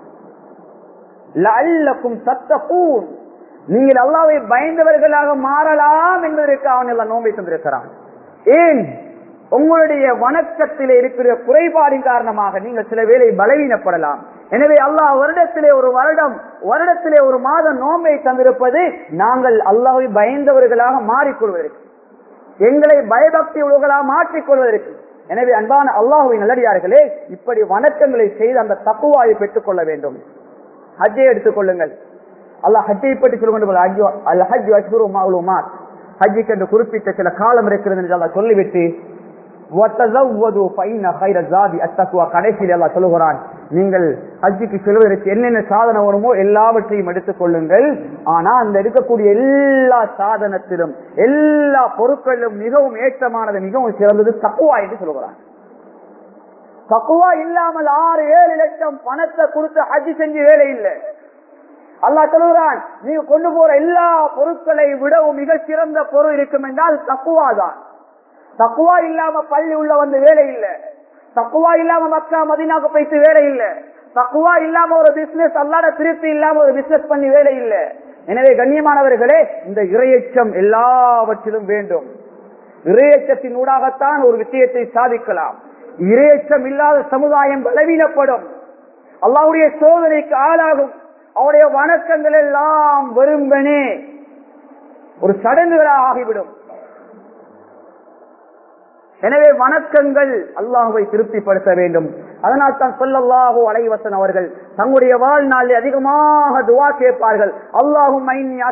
லல்லக்கும் தத்தகூன் நீங்கள் அல்லாவை பயந்தவர்களாக மாறலாம் என்பதற்காக அவன் எல்லாம் நோன்பை தந்திருக்கிறான் ஏன் உங்களுடைய வணக்கத்திலே இருக்கிற குறைபாடின் காரணமாக நீங்கள் சில வேளை பலவீனப்படலாம் எனவே அல்லாஹ் வருடத்திலே ஒரு வருடம் வருடத்திலே ஒரு மாதம் நோம்பை தந்திருப்பது நாங்கள் அல்லாஹை பயந்தவர்களாக மாறிக்கொள்வதற்கு எங்களை பயபக்தி உலகளாக மாற்றிக்கொள்வதற்கு எனவே அன்பான அல்லாஹுவின் நல்லடியார்களே இப்படி வணக்கங்களை செய்து அந்த தப்புவாயை பெற்றுக் கொள்ள வேண்டும் ஹஜ்ஜை எடுத்துக் கொள்ளுங்கள் அல்லாஹ் ஹஜ்ஜை பற்றி சொல்லுகின்ற அல் ஹஜ் அஷ்குரு மாவுலுமாத் ஹஜ்ஜிக்கு என்று குறிப்பிட்ட சில காலம் இருக்கிறது என்று அல்லாஹ் சொல்லிவிட்டு கடைசியில் எல்லாம் சொல்லுகிறான் நீங்கள் ஹஜ்ஜுக்கு செல்வதற்கு என்னென்ன சாதனம் வருமோ எல்லாவற்றையும் எடுத்துக் கொள்ளுங்கள் ஆனா அந்த எடுக்கக்கூடிய எல்லா சாதனத்திலும் எல்லா பொருட்களிலும் மிகவும் ஏற்றமானது மிகவும் சிறந்தது தக்குவா என்று சொல்லுகிறான் தக்குவா இல்லாமல் ஆறு ஏழு லட்சம் பணத்தை கொடுத்து ஹஜ்ஜு செஞ்சு வேலை இல்லை அல்லாஹ் சொல்லுகிறான் நீங்க கொண்டு போற எல்லா பொருட்களை விடவும் மிக சிறந்த பொருள் இருக்கும் என்றால் தக்குவா தான் தக்குவா இல்லாம பள்ளி உள்ள வந்து வேலை இல்ல தக்குவா இல்லாம மக்கா மதினாக்கு போயிட்டு வேலை இல்ல தக்குவா இல்லாம ஒரு பிசினஸ் அல்லாத திருப்தி இல்லாம ஒரு பிசினஸ் பண்ணி வேலை இல்ல எனவே கண்ணியமானவர்களே இந்த இரையச்சம் எல்லாவற்றிலும் வேண்டும் இரையச்சத்தின் ஊடாகத்தான் ஒரு விஷயத்தை சாதிக்கலாம் இரையச்சம் இல்லாத சமுதாயம் பலவீனப்படும் அல்லாவுடைய சோதனைக்கு ஆளாகும் அவருடைய வணக்கங்கள் எல்லாம் வெறும்பனே ஒரு சடங்குகளாக ஆகிவிடும் எனவே வணக்கங்கள் அல்லாஹுவை திருப்திப்படுத்த வேண்டும் அதனால் தான் சொல்லல்லாஹோ அலைவசன் அவர்கள் தங்களுடைய வாழ்நாளில் அதிகமாக துவா கேட்பார்கள் அல்லாஹும்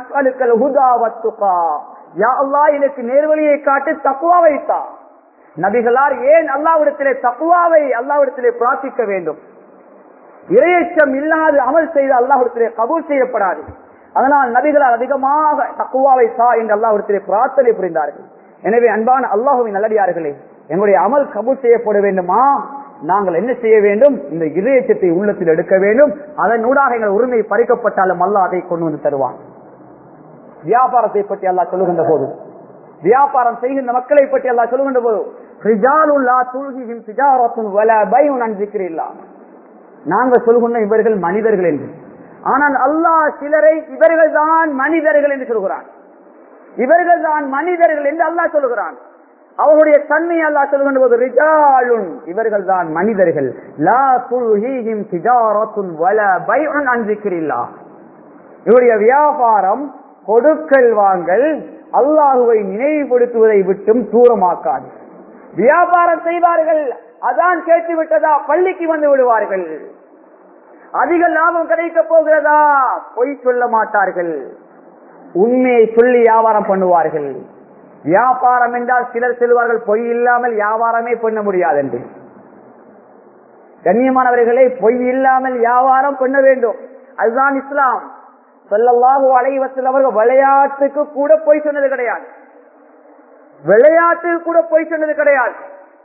யா அல்லா எனக்கு நேர்வழியை காட்டி தக்குவா வைத்தா நபிகளார் ஏன் அல்லாவிடத்திலே தக்குவாவை அல்லாவிடத்திலே பிரார்த்திக்க வேண்டும் இரையச்சம் இல்லாது அமல் செய்து அல்லாஹிடத்திலே கபூல் செய்யப்படாது அதனால் நபிகளால் அதிகமாக தக்குவாவை சா என்று அல்லாஹிடத்திலே பிரார்த்தனை புரிந்தார்கள் எனவே அன்பான அல்லாஹுவின் நல்லடியார்களே எங்களுடைய அமல் கபூல் செய்யப்பட வேண்டுமா நாங்கள் என்ன செய்ய வேண்டும் இந்த இதயச்சத்தை உள்ளத்தில் எடுக்க வேண்டும் அதன் ஊடாக எங்கள் உரிமை பறிக்கப்பட்டாலும் அல்லாஹ் அதை கொண்டு வந்து தருவான் வியாபாரத்தை பற்றி அல்லாஹ் சொல்லுகின்ற போது வியாபாரம் செய்கின்ற மக்களை பற்றி அல்லாஹ் சொல்லுகின்ற போது ரிஜாலுல்லா துல்கிஹிம் திஜாரத்துன் வலா பைஉன் அன் ஸிக்ரில்லாஹ் நாங்கள் சொல்கின்ற இவர்கள் மனிதர்கள் என்று ஆனால் அல்லாஹ் சிலரை இவர்கள் தான் மனிதர்கள் என்று சொல்கிறான் இவர்கள் தான் மனிதர்கள் என்று அல்லாஹ் சொல்கிறான் அவர்களுடைய தன்மை அல்லாஹ் சொல்கின்ற போது ரிஜாலுன் இவர்கள் தான் மனிதர்கள் லா துல்ஹீஹிம் திஜாரத்துன் வலா பைஉன் அன் ஸிக்ரில்லாஹ் இவருடைய வியாபாரம் கொடுக்கல் வாங்கல் அல்லாஹுவை நினைவுபடுத்துவதை விட்டும் தூரமாக்காது வியாபாரம் செய்வார்கள் அதான் கேட்டு விட்டதா பள்ளிக்கு வந்து விடுவார்கள் அதிக லாபம் கிடைக்க போகிறதா பொய் சொல்ல மாட்டார்கள் உண்மையை சொல்லி வியாபாரம் பண்ணுவார்கள் வியாபாரம் என்றால் சிலர் செல்வார்கள் பொய் இல்லாமல் வியாபாரமே பண்ண முடியாது என்று கண்ணியமானவர்களே பொய் இல்லாமல் வியாபாரம் பண்ண வேண்டும் அதுதான் இஸ்லாம் சொல்லல்லாஹு அலைவத்தில் அவர்கள் விளையாட்டுக்கு கூட போய் சொன்னது கிடையாது விளையாட்டுக்கு கூட போய் சொன்னது கிடையாது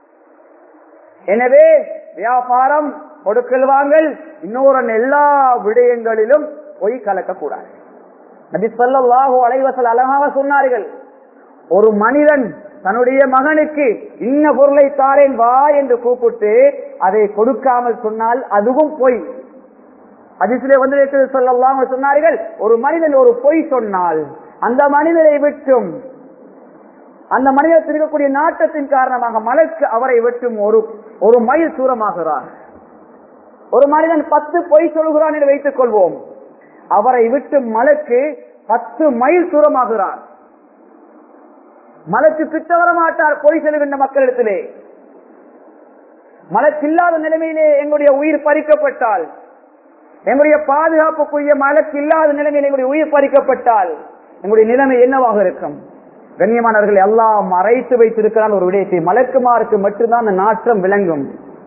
எனவே வியாபாரம் கொடுக்கல் வாங்கல் இன்னொரு எல்லா விடயங்களிலும் பொய் கலக்கக்கூடாது நபி சொல்லல்லாஹு அலைவசல் அழகாக சொன்னார்கள் ஒரு மனிதன் தன்னுடைய மகனுக்கு இன்ன பொருளை தாரேன் வா என்று கூப்பிட்டு அதை கொடுக்காமல் சொன்னால் அதுவும் பொய் அதிசிலே வந்து சொல்லலாம் சொன்னார்கள் ஒரு மனிதன் ஒரு பொய் சொன்னால் அந்த மனிதனை விட்டும் அந்த மனிதத்தில் இருக்கக்கூடிய நாட்டத்தின் காரணமாக மலைக்கு அவரை விட்டும் ஒரு ஒரு மைல் தூரமாகிறார் ஒரு மனிதன் பத்து பொய் சொல்கிறான் என்று வைத்துக் கொள்வோம் அவரை விட்டு மலைக்கு பத்து மைல் தூரமாகிறார் மலைக்கு கிட்ட வர மாட்டார் பொய் செல்கின்ற மக்களிடத்திலே மலக்கில்லாத நிலைமையிலே எங்களுடைய உயிர் பறிக்கப்பட்டால் எங்களுடைய பாதுகாப்புக்குரிய மலக்கு இல்லாத நிலைமையில் எங்களுடைய உயிர் பறிக்கப்பட்டால் எங்களுடைய நிலைமை என்னவாக இருக்கும் கண்ணியமானவர்கள் எல்லாம் மறைத்து வைத்திருக்கிறான் ஒரு விடயத்தை மலக்குமாருக்கு மட்டும்தான் அந்த நாற்றம் விளங்கும்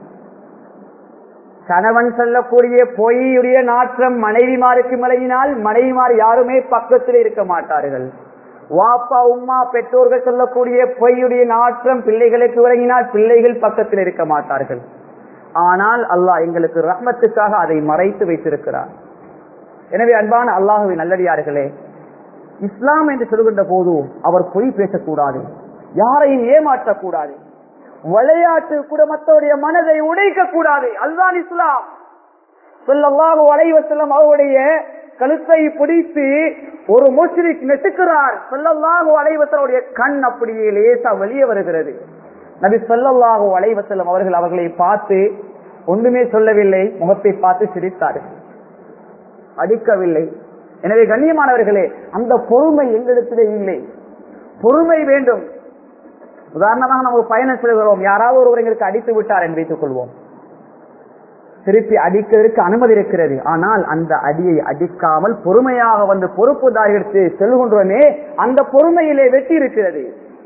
கணவன் சொல்லக்கூடிய பொய்யுடைய நாற்றம் மனைவிமாருக்கு விளங்கினால் மனைவிமார் யாருமே பக்கத்தில் இருக்க மாட்டார்கள் வாப்பா உம்மா பெற்றோர்கள் சொல்லக்கூடிய பொய்யுடைய நாற்றம் பிள்ளைகளுக்கு விளங்கினால் பிள்ளைகள் பக்கத்தில் இருக்க மாட்டார்கள் ஆனால் அல்லாஹ் எங்களுக்கு ரஹ்மத்துக்காக அதை மறைத்து வைத்திருக்கிறார் எனவே அன்பான அல்லாஹுவின் நல்லடியார்களே இஸ்லாம் என்று சொல்கின்ற போது அவர் பொய் பேசக்கூடாது யாரையும் ஏமாற்றக்கூடாது விளையாட்டு கூட மற்றவருடைய மனதை உடைக்க கூடாது அதுதான் இஸ்லாம் சொல்லல்லாஹு அலைவசல்லம் அவருடைய கழுத்தை பிடித்து ஒரு முஸ்லிக் நெசுக்கிறார் சொல்லல்லாஹு அலைவசலுடைய கண் அப்படியே லேசா வெளியே வருகிறது நபி சொல்லல்லாஹு அலைவசல்லம் அவர்கள் அவர்களை பார்த்து ஒன்றுமே சொல்லவில்லை முகத்தை பார்த்து சிரித்தார்கள் அடிக்கவில்லை எனவே கண்ணியமானவர்களே அந்த பொறுமை எங்களிடத்திலே இல்லை பொறுமை வேண்டும் உதாரணமாக நம்ம பயணம் செல்கிறோம் யாராவது ஒருவர் எங்களுக்கு அடித்து விட்டார் என்று வைத்துக் கொள்வோம் திருப்பி அடிக்கிறதுக்கு அனுமதி இருக்கிறது ஆனால் அந்த அடியை அடிக்காமல் பொறுமையாக வந்து பொறுப்புதாரிகளுக்கு செல்கின்றோமே அந்த பொறுமையிலே வெற்றி இருக்கிறது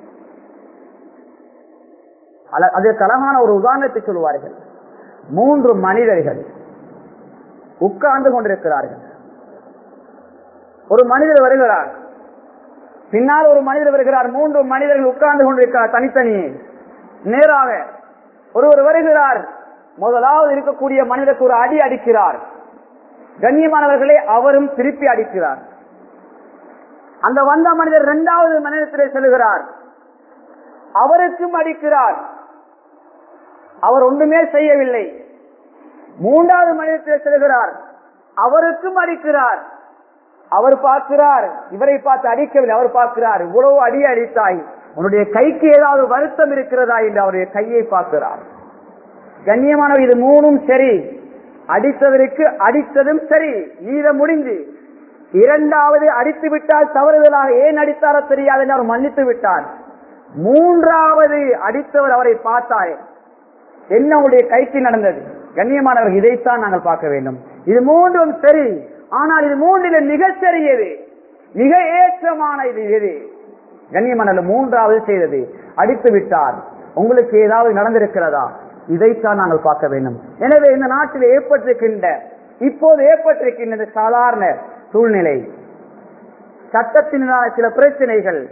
அதற்கு அழகான ஒரு உதாரணத்தை சொல்வார்கள் மூன்று மனிதர்கள் உட்கார்ந்து கொண்டிருக்கிறார்கள் ஒரு மனிதர் வருகிறார் பின்னால் ஒரு மனிதர் வருகிறார் மூன்று மனிதர்கள் உட்கார்ந்து கொண்டிருக்கிறார் தனித்தனியே நேராக ஒருவர் வருகிறார் முதலாவது இருக்கக்கூடிய மனிதருக்கு ஒரு அடி அடிக்கிறார் கண்ணியமானவர்களே அவரும் திருப்பி அடிக்கிறார் அந்த வந்த மனிதர் இரண்டாவது மனிதத்திலே செல்கிறார் அவருக்கும் அடிக்கிறார் அவர் ஒன்றுமே செய்யவில்லை மூன்றாவது மனிதத்திலே செல்கிறார் அவருக்கும் அடிக்கிறார் அவர் பார்க்கிறார் இவரை பார்த்து அடிக்கவில்லை அவர் பார்க்கிறார் இவ்வளவு அடி அடித்தாய் உன்னுடைய கைக்கு ஏதாவது வருத்தம் இருக்கிறதா என்று அவருடைய கையை பார்க்கிறார் கண்ணியமானவர் இது மூணும் சரி அடித்ததற்கு அடித்ததும் சரி ஈர முடிஞ்சு இரண்டாவது அடித்து விட்டால் தவறுதலாக ஏன் அடித்தாரோ தெரியாது என்று அவர் மன்னித்து விட்டார் மூன்றாவது அடித்தவர் அவரை பார்த்தார் என்ன உடைய கைக்கு நடந்தது கண்ணியமானவர் இதைத்தான் நாங்கள் பார்க்க வேண்டும் இது மூன்றும் சரி ஆனால் இது மூன்றில மிக சரியது மிக ஏற்றமான இது எது கண்ணியமான மூன்றாவது செய்தது அடித்து விட்டார் உங்களுக்கு ஏதாவது நடந்திருக்கிறதா இதைத்தான் நாங்கள் பார்க்க வேண்டும் எனவே இந்த நாட்டில் ஏற்பட்டிருக்கின்ற இப்போது ஏற்பட்டிருக்கின்ற சாதாரண சூழ்நிலை சட்டத்தினால சில பிரச்சனைகள்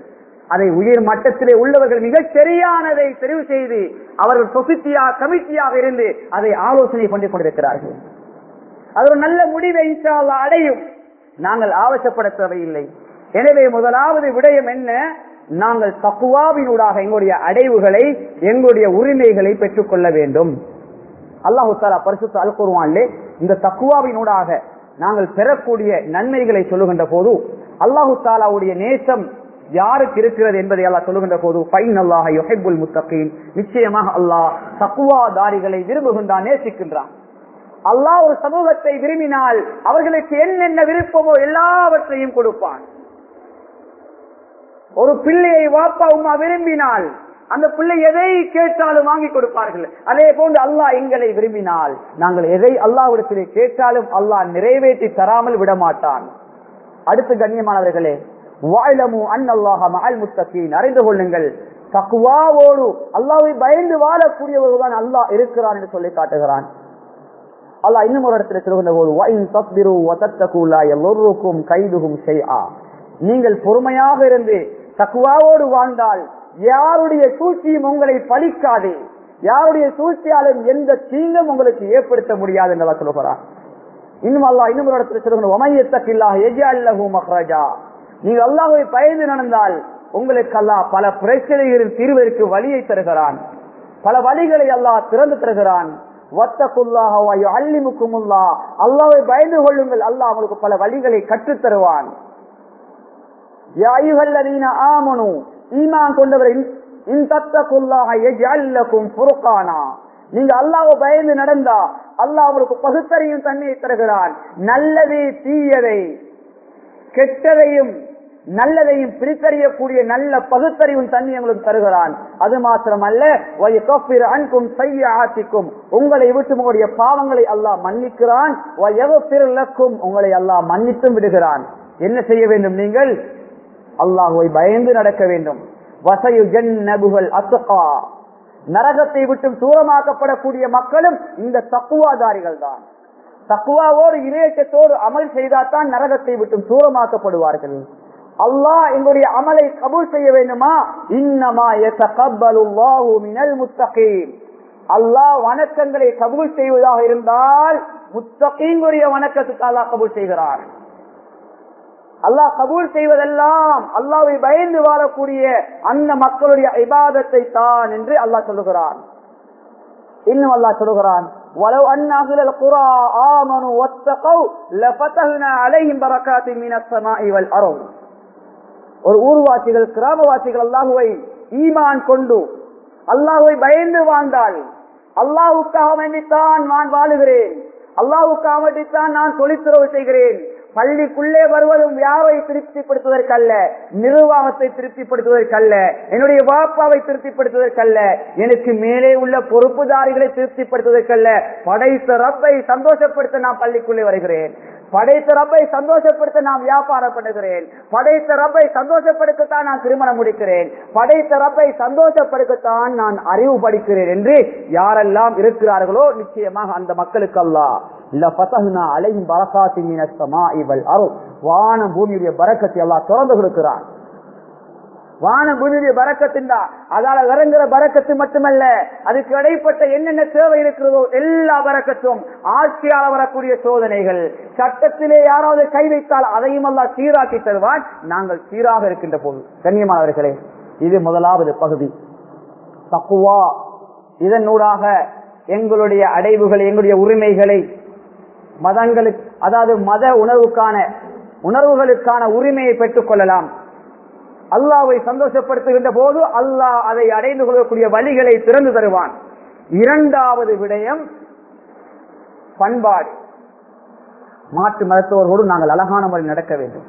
அதை உயர் மட்டத்திலே உள்ளவர்கள் மிகச் சரியானதை தெரிவு செய்து அவர்கள் சொசிட்டியா கமிட்டியாக இருந்து அதை ஆலோசனை பண்ணி கொண்டிருக்கிறார்கள் அது ஒரு நல்ல முடிவை இன்ஷா அல்லாஹ் அடையும் நாங்கள் ஆவசப்பட தேவையில்லை எனவே முதலாவது விடயம் என்ன நாங்கள் தக்குவாவினூடாக எங்களுடைய அடைவுகளை எங்களுடைய உரிமைகளை பெற்றுக்கொள்ள வேண்டும் அல்லாஹு தாலா பரிசுத்த அல் குர்வான்லே இந்த தக்குவாவினூடாக நாங்கள் பெறக்கூடிய நன்மைகளை சொல்லுகின்ற போது அல்லாஹு தாலாவுடைய நேசம் யாருக்கு இருக்கிறது என்பதை அல்லாஹ் சொல்லுகின்ற போது ஃபைன் அல்லாஹ் யுஹிப்புல் முத்தகீன் நிச்சயமாக அல்லாஹ் தக்குவாதாரிகளை விரும்புகின்றான் நேசிக்கின்றான் அல்லாஹ் ஒரு சமூகத்தை விரும்பினால் அவர்களுக்கு என்னென்ன விருப்பமோ எல்லாவற்றையும் கொடுப்பான் ஒரு பிள்ளையை வாப்பா உமா விரும்பினால் அந்த பிள்ளை எதை கேட்டாலும் வாங்கி கொடுப்பார்கள் அதே போன்று அல்லாஹ் எங்களை விரும்பினால் நாங்கள் எதை அல்லாவிடத்திலே கேட்டாலும் அல்லாஹ் நிறைவேற்றி தராமல் விட மாட்டான் அடுத்து கண்ணியமானவர்களே வாழமு அன்னல்லாஹ மகள் முத்தகீன் அறிந்து கொள்ளுங்கள் தக்குவாவோடு அல்லாவை பயந்து வாழக்கூடியவர்கள் தான் அல்லாஹ் இருக்கிறான் என்று சொல்லி காட்டுகிறான் அல்லாஹ் இன்னும் ஒரு இடத்துல சொல்கின்ற போது "வஇன் தஸ்பிரு வதத்தகு லா யலுர்ருக்கும் கைதுஹும் ஷைஆ." நீங்கள் பொறுமையாக இருந்து தக்குவாவோடு வாழ்ந்தால் யாருடைய சூழ்ச்சியும் உங்களை பலிக்காது யாருடைய சூழ்ச்சியாலும் எந்த தீங்கும் உங்களுக்கு ஏற்படுத்த முடியாது என்று அல்லாஹ் சொல்லுகிறான் இன்னும் அல்லாஹ் இன்னும் ஒரு இடத்துல சொல்லுங்க ஒமையத்தக்கில்லாஹ் எஜால்லஹு மஹ்ரஜா நீங்க அல்லாஹ்வை பயந்து நடந்தால் உங்களுக்கு அல்லாஹ் பல பிரச்சனைகளின் தீர்விற்கு வழியை தருகிறான் பல வழிகளை அல்லாஹ் திறந்து தருகிறான் வத்தகுல்லாஹ வ யுஅல்லிமுக்குமுல்லாஹ் அல்லாஹ்வை பயந்து கொள்ளுங்கள் அல்லாஹ் உங்களுக்கு பல வழிகளை கற்றுத் தருவான் யா அய்யுஹல்லதீன ஆமனு ஈமான் கொண்டவரை இன் தத்தகுல்லாஹ யஜ்அல் லகும் ஃபுர்கானா நீங்க அல்லாஹ்வை பயந்து நடந்தா அல்லாஹ் உங்களுக்கு பகுத்தறியும் தன்மையை தருகிறான் நல்லது தீயதை கெட்டதையும் நல்லதையும் பிரித்தறியக்கூடிய நல்ல பகுத்தறிவும் தன்மை உங்களுக்கு தருகிறான் அது மாத்திரமல்ல வயகஃபிர் அன்கும் செய்யாத்திக்கும் உங்களை விட்டு உங்களுடைய பாவங்களை அல்லாஹ் மன்னிக்கிறான் வயகஃபிர் லக்கும் உங்களை அல்லாஹ் மன்னித்தும் விடுகிறான் என்ன செய்ய வேண்டும் நீங்கள் அல்லாஹுவை பயந்து நடக்க வேண்டும் வசயு ஜன்னபுகள் அத்துகா நரகத்தை விட்டும் தூரமாக்கப்படக்கூடிய மக்களும் இந்த தக்குவாதாரிகள் தான் தக்குவாவோடு இணையத்தோடு அமல் செய்தால்தான் நரகத்தை விட்டும் தூரமாக்கப்படுவார்கள் அல்லாஹ் எங்களுடைய அமலை கபூல் செய்ய வேண்டுமா இன்னமா யதகப்பலுல்லாஹு மினல் முத்தகீன் அல்லாஹ் வணக்கங்களை கபூல் செய்வதாக இருந்தால் முத்தகீன்களுடைய வணக்கத்துக்கு அல்லாஹ் கபூல் செய்கிறார் அல்லாஹ் கபூல் செய்வதெல்லாம் அல்லாவை பயந்து வாழக்கூடிய அந்த மக்களுடைய இபாதத்தை தான் என்று அல்லாஹ் சொல்லுகிறான் இன்னும் அல்லாஹ் சொல்லுகிறான் ولو أن أهل القرى آمنوا واتقوا لفتحنا عليهم بركات من السماء والأرض ஒரு ஊர்வாசிகள் கிராமவாசிகள் அல்லாஹுவை ஈமான் கொண்டு அல்லாஹுவை பயந்து வாழ்ந்தால் அல்லாஹுக்காக வேண்டித்தான் நான் வாழுகிறேன் அல்லாஹுக்காக வேண்டித்தான் நான் தொழிற்துறவு செய்கிறேன் பள்ளிக்குள்ளே வருவதும் யாரை திருப்திப்படுத்துவதற்கல்ல நிர்வாகத்தை திருப்திப்படுத்துவதற்கல்ல என்னுடைய வாப்பாவை திருப்திப்படுத்துவதற்கல்ல எனக்கு மேலே உள்ள பொறுப்புதாரிகளை திருப்திப்படுத்துவதற்கல்ல படைத்த ரப்பை சந்தோஷப்படுத்த நான் பள்ளிக்குள்ளே வருகிறேன் படைத்த ரப்பை சந்தோஷப்படுத்த நான் வியாபாரம் பண்ணுகிறேன் படைத்த ரப்பை சந்தோஷப்படுத்தத்தான் நான் திருமணம் முடிக்கிறேன் படைத்த ரப்பை சந்தோஷப்படுத்தத்தான் நான் அறிவு படிக்கிறேன் என்று யாரெல்லாம் இருக்கிறார்களோ நிச்சயமாக அந்த மக்களுக்கு அல்லாஹ் அலையும் பரகாத்தி மீனஸ்தமா இவள் அருள் வான பூமியுடைய பறக்கத்தை எல்லாம் திறந்து கொடுக்கிறான் வான பூமியுடைய பறக்கத்தின் தான் அதால இறங்குற பறக்கத்து மட்டுமல்ல அதுக்கு இடைப்பட்ட என்னென்ன தேவை இருக்கிறதோ எல்லா பறக்கத்தும் ஆட்சியால் வரக்கூடிய சோதனைகள் சட்டத்திலே யாராவது கை வைத்தால் அதையும் எல்லாம் சீராக்கி தருவான் நாங்கள் சீராக இருக்கின்ற போது கண்ணியமானவர்களே இது முதலாவது பகுதி தக்குவா இதனூடாக எங்களுடைய அடைவுகளை எங்களுடைய உரிமைகளை மதங்களுக்கு அதாவது மத உணர்வுக்கான உணர்வுகளுக்கான உரிமையை பெற்றுக் கொள்ளலாம் அல்லாவை சந்தோஷப்படுத்துகின்ற போது அல்லாஹ் அதை அடைந்து கொள்ளக்கூடிய வழிகளை திறந்து தருவான் இரண்டாவது விடயம் பண்பாடு மாற்று மதத்தவர்களோடு நாங்கள் அழகான முறை நடக்க வேண்டும்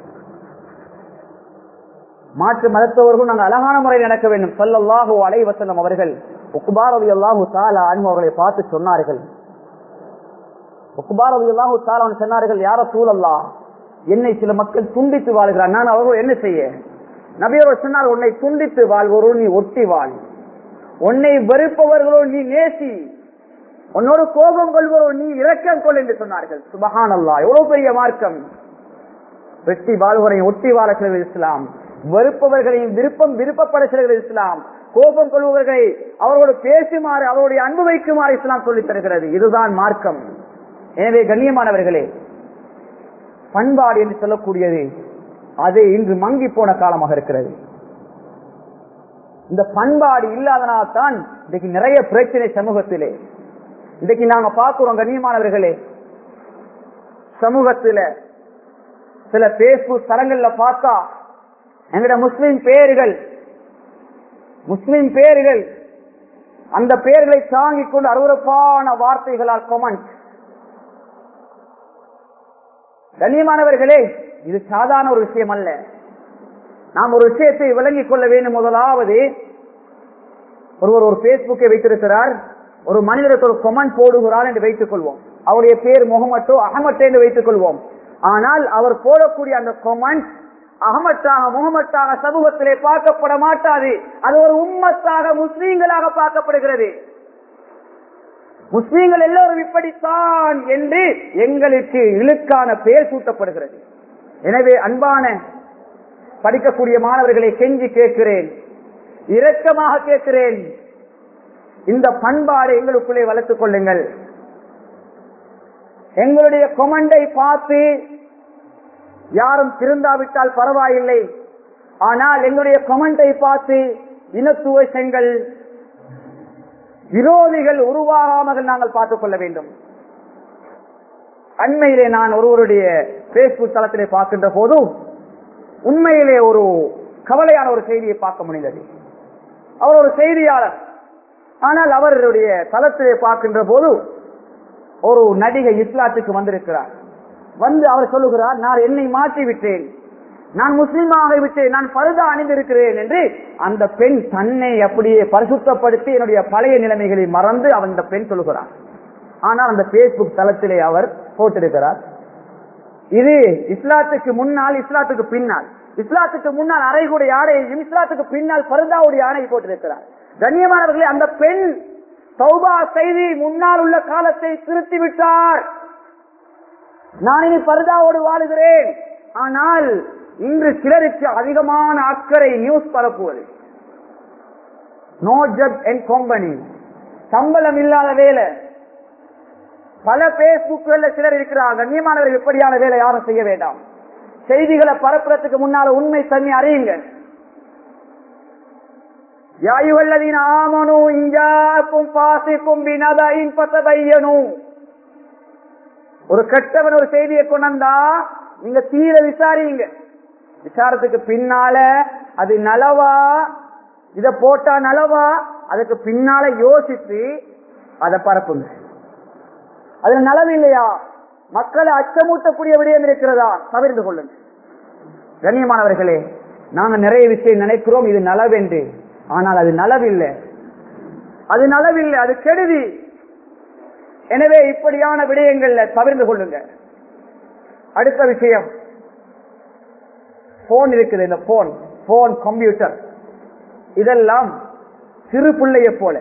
மாற்று மதத்தவர்கள் நாங்கள் அழகான முறை நடக்க வேண்டும் சொல்லல்லாஹோ அலைவசனம் அவர்கள் உக்குபாரதி அல்லாஹு தாலா அன்பு அவர்களை பார்த்து சொன்னார்கள் உக்குபாரதி அல்லாஹு தாலா சொன்னார்கள் யார சூழல்லா என்னை சில மக்கள் துண்டித்து வாழ்கிறார் நான் அவர்கள் என்ன செய்ய நபியவர் சொன்னார் உன்னை துண்டித்து வாழ்வோரோ நீ ஒட்டி வாழ் உன்னை வெறுப்பவர்களோ நீ நேசி உன்னோடு கோபம் கொள்வரோ நீ இரக்கம் கொள் என்று சொன்னார்கள் சுபஹான் அல்லா எவ்வளவு பெரிய மார்க்கம் வெட்டி வாழ்வரை ஒட்டி வாழ இஸ்லாம் வெறுப்பவர்களையும் விருப்பம் விருப்பப்பட செல்கிறது இஸ்லாம் கோபம் கொள்பவர்களை அவரோடு பேசுமாறு அவருடைய அன்பு வைக்குமாறு இஸ்லாம் சொல்லித் தருகிறது இதுதான் மார்க்கம் எனவே கண்ணியமானவர்களே பண்பாடு என்று சொல்லக்கூடியது அது இன்று மங்கி போன காலமாக இருக்கிறது இந்த பண்பாடு இல்லாதனால்தான் இன்றைக்கு நிறைய பிரச்சனை சமூகத்திலே இன்றைக்கு நாங்க பார்க்கிறோம் கண்ணியமானவர்களே சமூகத்துல சில பேஸ்புக் தளங்கள்ல பார்த்தா எங்கட முஸ்லிம் பேர்கள் முஸ்லிம் பேர்கள் அந்த பெயர்களை தாங்கிக் கொண்டு அருவறுப்பான வார்த்தைகளால் கொமெண்ட் கண்ணியமானவர்களே இது சாதாரண ஒரு விஷயம் அல்ல நாம் ஒரு விஷயத்தை விளங்கிக் கொள்ள வேண்டும் முதலாவது ஒருவர் ஒரு பேஸ்புக்கை வைத்திருக்கிறார் ஒரு மனிதருக்கு ஒரு கொமெண்ட் போடுகிறார் என்று வைத்துக் கொள்வோம் அவருடைய பேர் முகமட்டோ அகமட்டோ என்று வைத்துக் கொள்வோம் ஆனால் அவர் போடக்கூடிய அந்த கொமெண்ட் அகமட்டாக முகமட்டாக சமூகத்திலே பார்க்கப்பட மாட்டாது அது ஒரு உம்மத்தாக முஸ்லீம்களாக பார்க்கப்படுகிறது முஸ்லீம்கள் எல்லோரும் இப்படித்தான் என்று எங்களுக்கு இழுக்கான பெயர் சூட்டப்படுகிறது எனவே அன்பான படிக்கக்கூடிய மாணவர்களை கெஞ்சி கேட்கிறேன் இரக்கமாக கேட்கிறேன் இந்த பண்பாடு எங்களுக்குள்ளே வளர்த்துக் கொள்ளுங்கள் எங்களுடைய கொமண்டை பார்த்து யாரும் திருந்தாவிட்டால் பரவாயில்லை ஆனால் எங்களுடைய கொமெண்டை பார்த்து இனத்துவசங்கள் விரோதிகள் உருவாகாமல் நாங்கள் பார்த்துக் கொள்ள வேண்டும் அண்மையிலே நான் ஒருவருடைய பேஸ்புக் தளத்திலே பார்க்கின்ற போது உண்மையிலே ஒரு கவலையான ஒரு செய்தியை பார்க்க முடிந்தது அவர் ஒரு செய்தியாளர் ஆனால் அவருடைய தளத்திலே பார்க்கின்ற போது ஒரு நடிகை இஸ்லாத்துக்கு வந்திருக்கிறார் வந்து அவர் சொல்லுகிறார் நான் என்னை மாற்றி விட்டேன் நான் முஸ்லீமாக விட்டேன் நான் பருதா அணிந்திருக்கிறேன் என்று அந்த பெண் தன்னை அப்படியே பரிசுத்தப்படுத்தி என்னுடைய பழைய நிலைமைகளை மறந்து அந்த பெண் சொல்லுகிறார் ஆனால் அந்த பேஸ்புக் தளத்திலே அவர் போட்டிருக்கிறார் இது இஸ்லாத்துக்கு முன்னால் இஸ்லாத்துக்கு பின்னால் இஸ்லாத்துக்கு முன்னால் அரைகுடைய ஆடையையும் இஸ்லாத்துக்கு பின்னால் பருதாவுடைய ஆணையை போட்டிருக்கிறார் கண்ணியமானவர்களே அந்த பெண் சௌபா செய்தி முன்னால் உள்ள காலத்தை திருத்தி விட்டார் நான் இனி பருதாவோடு வாழுகிறேன் ஆனால் இன்று சிலருக்கு அதிகமான அக்கறை நியூஸ் பரப்புவது நோ ஜப் அண்ட் கம்பெனி சம்பளம் இல்லாத வேலை பல பேஸ்புக்ல சிலர் இருக்கிறார் கண்ணியமானவர்கள் இப்படியான வேலை யாரும் செய்ய வேண்டாம் செய்திகளை பரப்புறதுக்கு முன்னால உண்மை தன்மை அறியுங்க யாயுவல்லதீன் ஆமனு இஞ்சாக்கும் பாசிக்கும் பினதையின் பத்ததையனும் ஒரு கெட்டவன் ஒரு செய்தியை கொண்டா நீங்க தீர விசாரிங்க விசாரத்துக்கு பின்னால அது நலவா இத போட்டா நலவா அதுக்கு பின்னால யோசித்து அதை பரப்புங்க அதுல நலவு இல்லையா மக்களை அச்சமூட்டக்கூடிய விடயம் இருக்கிறதா தவிர்த்து கொள்ளுங்க கண்ணியமானவர்களே நாங்க நிறைய விஷயம் நினைக்கிறோம் இது நலவென்று ஆனால் அது நலவில்லை அது நலவில்லை அது கெடுதி எனவே இப்படியான விடயங்கள்ல தவிர்த்து கொள்ளுங்க அடுத்த விஷயம் போன் இருக்குது இந்த போன் போன் கம்ப்யூட்டர் இதெல்லாம் சிறு பிள்ளைய போல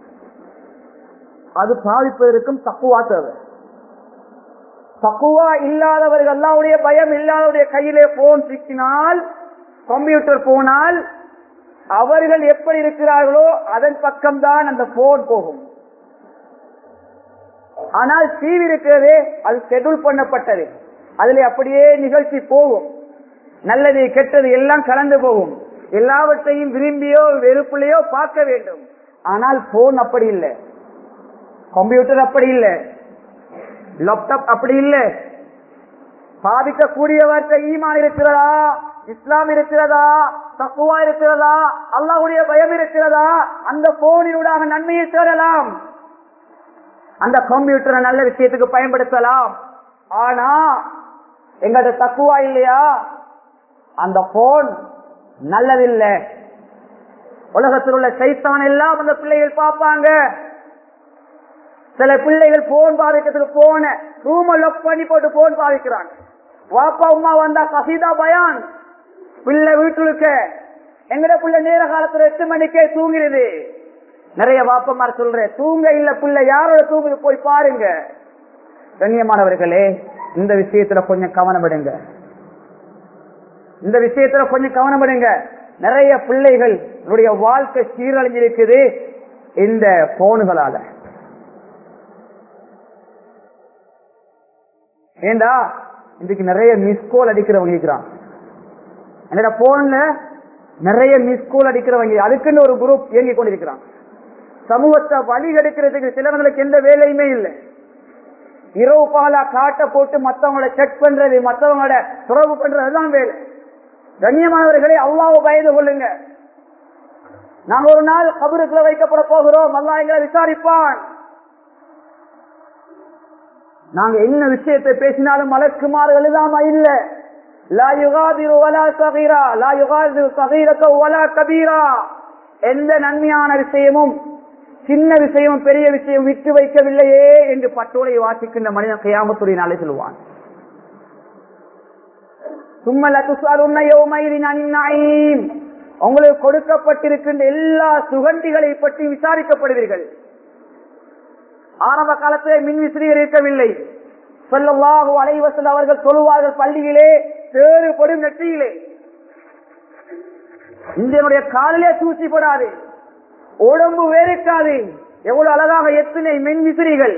அது பாதிப்பதற்கும் தக்குவா தேவை தக்குவா இல்லாதவர்கள் அல்லாவுடைய பயம் இல்லாதவருடைய கையிலே போன் சிக்கினால் கம்ப்யூட்டர் போனால் அவர்கள் எப்படி இருக்கிறார்களோ அதன் பக்கம்தான் அந்த போன் போகும் ஆனால் டிவி இருக்கிறதே அது ஷெட்யூல் பண்ணப்பட்டது அதுல அப்படியே நிகழ்ச்சி போகும் நல்லது கெட்டது எல்லாம் கலந்து போகும் எல்லாவற்றையும் விரும்பியோ வெறுப்புலையோ பார்க்க வேண்டும் ஆனால் போன் அப்படி இல்லை கம்ப்யூட்டர் அப்படி இல்லை லேப்டாப் அப்படி இல்லை பாதிக்கக்கூடியவற்றை ஈமான் இருக்கிறதா இஸ்லாம் இருக்கிறதா தக்குவா இருக்கிறதா அல்லாஹுடைய பயம் இருக்கிறதா அந்த போனினூடாக நன்மையை தேடலாம் அந்த கம்ப்யூட்டரை நல்ல விஷயத்துக்கு பயன்படுத்தலாம் ஆனா எங்கள்ட்ட தக்குவா இல்லையா அந்த போன் நல்லதில்லை உலகத்தில் உள்ள சைத்தான் எல்லாம் அந்த பிள்ளைகள் பார்ப்பாங்க சில பிள்ளைகள் போன் பாதிக்கிறதுக்கு போன ரூம லொக் பண்ணி போட்டு போன் பாதிக்கிறாங்க வாப்பா உமா வந்தா கசிதா பயான் பிள்ளை வீட்டுக்கு எங்கட பிள்ளை நேர காலத்துல எட்டு மணிக்கே தூங்கிடுது நிறைய வாப்பமார் சொல்றேன் தூங்க இல்ல பிள்ளை யாரோட தூங்குது போய் பாருங்க கண்ணியமானவர்களே இந்த விஷயத்துல கொஞ்சம் கவனம் விடுங்க இந்த விஷயத்துல கொஞ்சம் கவனம் பண்ணுங்க நிறைய பிள்ளைகள் என்னுடைய வாழ்க்கை சீரழிஞ்சிருக்குது இந்த போனுகளால ஏண்டா இன்னைக்கு நிறைய மிஸ்கோல் அடிக்கிறவங்க இருக்கிறான் என்னோட போன்ல நிறைய மிஸ்கோல் அடிக்கிறவங்க அதுக்குன்னு ஒரு குரூப் இயங்கி கொண்டிருக்கிறான் சமூகத்தை வழி எடுக்கிறதுக்கு சிலவங்களுக்கு எந்த வேலையுமே இல்லை இரவு பாலா காட்ட போட்டு மத்தவங்களை செக் பண்றது மத்தவங்களோட துறவு பண்றதுதான் வேலை கண்ணியமானவர்களை அல்லாஹ் பயந்து கொள்ளுங்க நாங்க ஒரு நாள் கபருக்குள்ள வைக்கப்பட போகிறோம் அல்லாஹ் எங்களை விசாரிப்பான் நாங்க என்ன விஷயத்தை பேசினாலும் மலக்குமார்கள் இல்லாம இல்ல லா யுகாதிரு வலா சகீரா லா யுகாதிரு சகீரக்க வலா கபீரா எந்த நன்மையான விஷயமும் சின்ன விஷயம் பெரிய விஷயம் விட்டு வைக்கவில்லையே என்று பட்டோலை வாசிக்கின்ற மனிதன் கையாமத்துடைய நாளை சொல்லுவான் உங்களுக்கு கொடுக்கப்பட்டிருக்கின்ற எல்லா சுகண்டிகளை பற்றி விசாரிக்கப்படுவீர்கள் ஆரம்ப காலத்திலே மின் விசிறிகள் இருக்கவில்லை சொல்லவாக அலைவசல் அவர்கள் சொல்லுவார்கள் பள்ளியிலே சேறுபடும் நெற்றியிலே இந்தியனுடைய காலிலே தூசி போடாது உடம்பு வேறுக்காது எவ்வளவு அழகாக எத்தனை மின் விசிறிகள்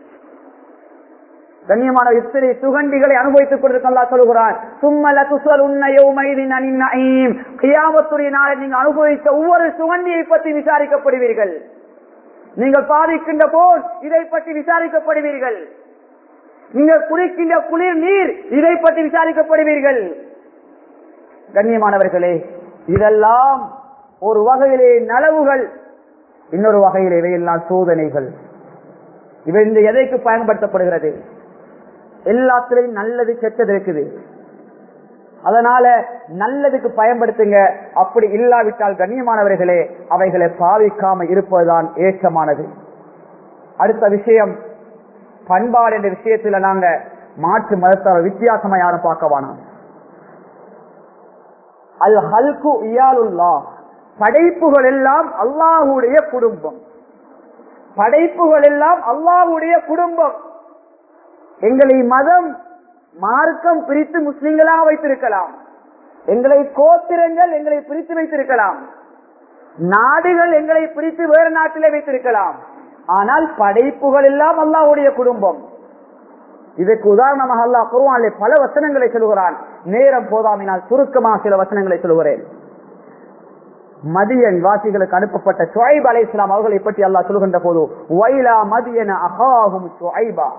கண்ணியமான இத்தனை சுகண்டிகளை அனுபவித்துக் கொண்டிருக்கா சொல்கிறார் சும்மல துசல் உன்னையும் கியாமத்துடைய நாளை நீங்கள் அனுபவித்த ஒவ்வொரு சுகண்டியை பற்றி விசாரிக்கப்படுவீர்கள் நீங்கள் பாதிக்கின்ற போல் இதை பற்றி விசாரிக்கப்படுவீர்கள் நீங்கள் குடிக்கின்ற குளிர் நீர் இதை பற்றி விசாரிக்கப்படுவீர்கள் கண்ணியமானவர்களே இதெல்லாம் ஒரு வகையிலே நலவுகள் இன்னொரு வகையில் இவையெல்லாம் சோதனைகள் இவை இந்த எதைக்கு பயன்படுத்தப்படுகிறது எல்லாத்திலையும் நல்லது கெட்டது இருக்குது அதனால நல்லதுக்கு பயன்படுத்துங்க அப்படி இல்லாவிட்டால் கண்ணியமானவர்களே அவைகளை பாவிக்காம இருப்பதுதான் ஏற்றமானது அடுத்த விஷயம் பண்பாடு என்ற விஷயத்துல நாங்க மாற்று மதத்தவ வித்தியாசமா யாரும் பார்க்க வேணாம் அல் ஹல்கு இயாலுல்லா படைப்புகள் எல்லாம் அல்லாஹுடைய குடும்பம் படைப்புகள் எல்லாம் அல்லாஹுடைய குடும்பம் எங்களை மதம் மார்க்கம் பிரித்து முஸ்லிம்களாக வைத்திருக்கலாம் எங்களை கோத்திரங்கள் எங்களை பிரித்து வைத்திருக்கலாம் நாடுகள் எங்களை பிரித்து வேறு நாட்டிலே வைத்திருக்கலாம் ஆனால் படைப்புகள் எல்லாம் அல்லாஹுடைய குடும்பம் இதற்கு உதாரணமாக அல்லாஹ் குருவானிலே பல வசனங்களை சொல்கிறான் நேரம் போதாமினால் சுருக்கமாக சில வசனங்களை சொல்கிறேன் மதியன் வாசிகளுக்கு அனுப்பப்பட்ட சுவைப் அலை இஸ்லாம் அவர்களை பற்றி அல்லாஹ் சொல்கின்ற போது வைலா மதியன அகாகும் சுவைபா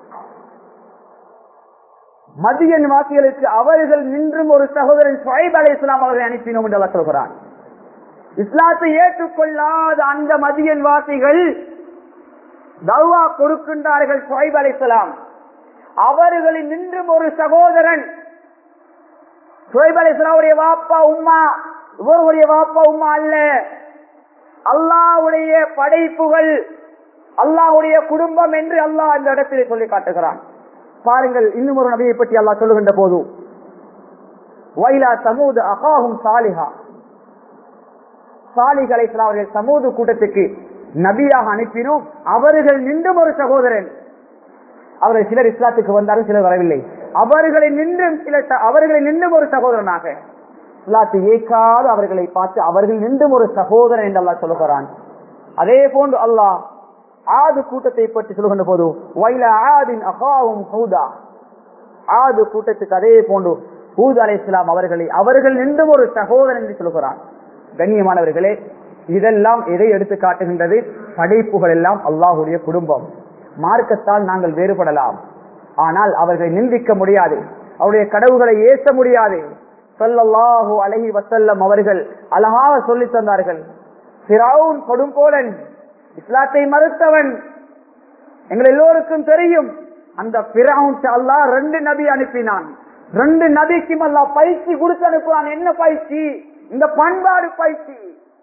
மதியன் வாசிகளுக்கு அவர்கள் நின்றும் ஒரு சகோதரன் சுவைப் அலை இஸ்லாம் அவர்களை அனுப்பினோம் என்று அல்லாஹ் சொல்கிறான் இஸ்லாத்தை ஏற்றுக்கொள்ளாத அந்த மதியன் வாசிகள் தவா கொடுக்கின்றார்கள் சுவைப் அலை இஸ்லாம் அவர்களில் நின்றும் ஒரு சகோதரன் சுவைப் அலை இஸ்லாமுடைய வாப்பா உம்மா இவருடைய வாப்பா உம்மா அல்ல அல்லாவுடைய படைப்புகள் அல்லாவுடைய குடும்பம் என்று அல்லாஹ் இந்த இடத்திலே சொல்லி காட்டுகிறான் பாருங்கள் இன்னும் ஒரு நபியை பற்றி அல்லாஹ் சொல்லுகின்ற போது வைலா சமூது அகாஹும் சாலிஹா சாலிகளை அவர்கள் சமூது கூட்டத்துக்கு நபியாக அனுப்பினோம் அவர்கள் நின்றும் ஒரு சகோதரன் அவர்கள் சிலர் இஸ்லாத்துக்கு வந்தார்கள் சிலர் வரவில்லை அவர்களை நின்றும் சில அவர்களை நின்றும் ஒரு சகோதரனாக இஸ்லாத்தை ஏற்காது அவர்களை பார்த்து அவர்கள் நின்றும் ஒரு சகோதரன் என்று அல்லாஹ் சொல்லுகிறான் அதே போன்று அல்லாஹ் ஆது கூட்டத்தை பற்றி சொல்லுகின்ற போது வைல ஆதின் அகாவும் ஹூதா ஆது கூட்டத்துக்கு அதே போன்று ஹூத் அலை இஸ்லாம் அவர்களை அவர்கள் நின்றும் ஒரு சகோதரன் என்று சொல்லுகிறான் கண்ணியமானவர்களே இதெல்லாம் எதை எடுத்து காட்டுகின்றது படைப்புகள் எல்லாம் அல்லாஹுடைய குடும்பம் மார்க்கத்தால் நாங்கள் வேறுபடலாம் ஆனால் அவர்களை நிந்திக்க முடியாது அவருடைய கடவுகளை ஏற்ற முடியாது சொல்லல்லாஹு அலஹி வசல்லம் அவர்கள் அழகாக சொல்லி தந்தார்கள் சிராவுன் கொடுங்கோலன் இஸ்லாத்தை மறுத்தவன் எங்கள் எல்லோருக்கும் தெரியும் அந்த பிராவுன் அல்லாஹ் ரெண்டு நபி அனுப்பினான் ரெண்டு நபிக்கும் அல்லா பயிற்சி கொடுத்து அனுப்புவான் என்ன பயிற்சி இந்த பண்பாடு பயிற்சி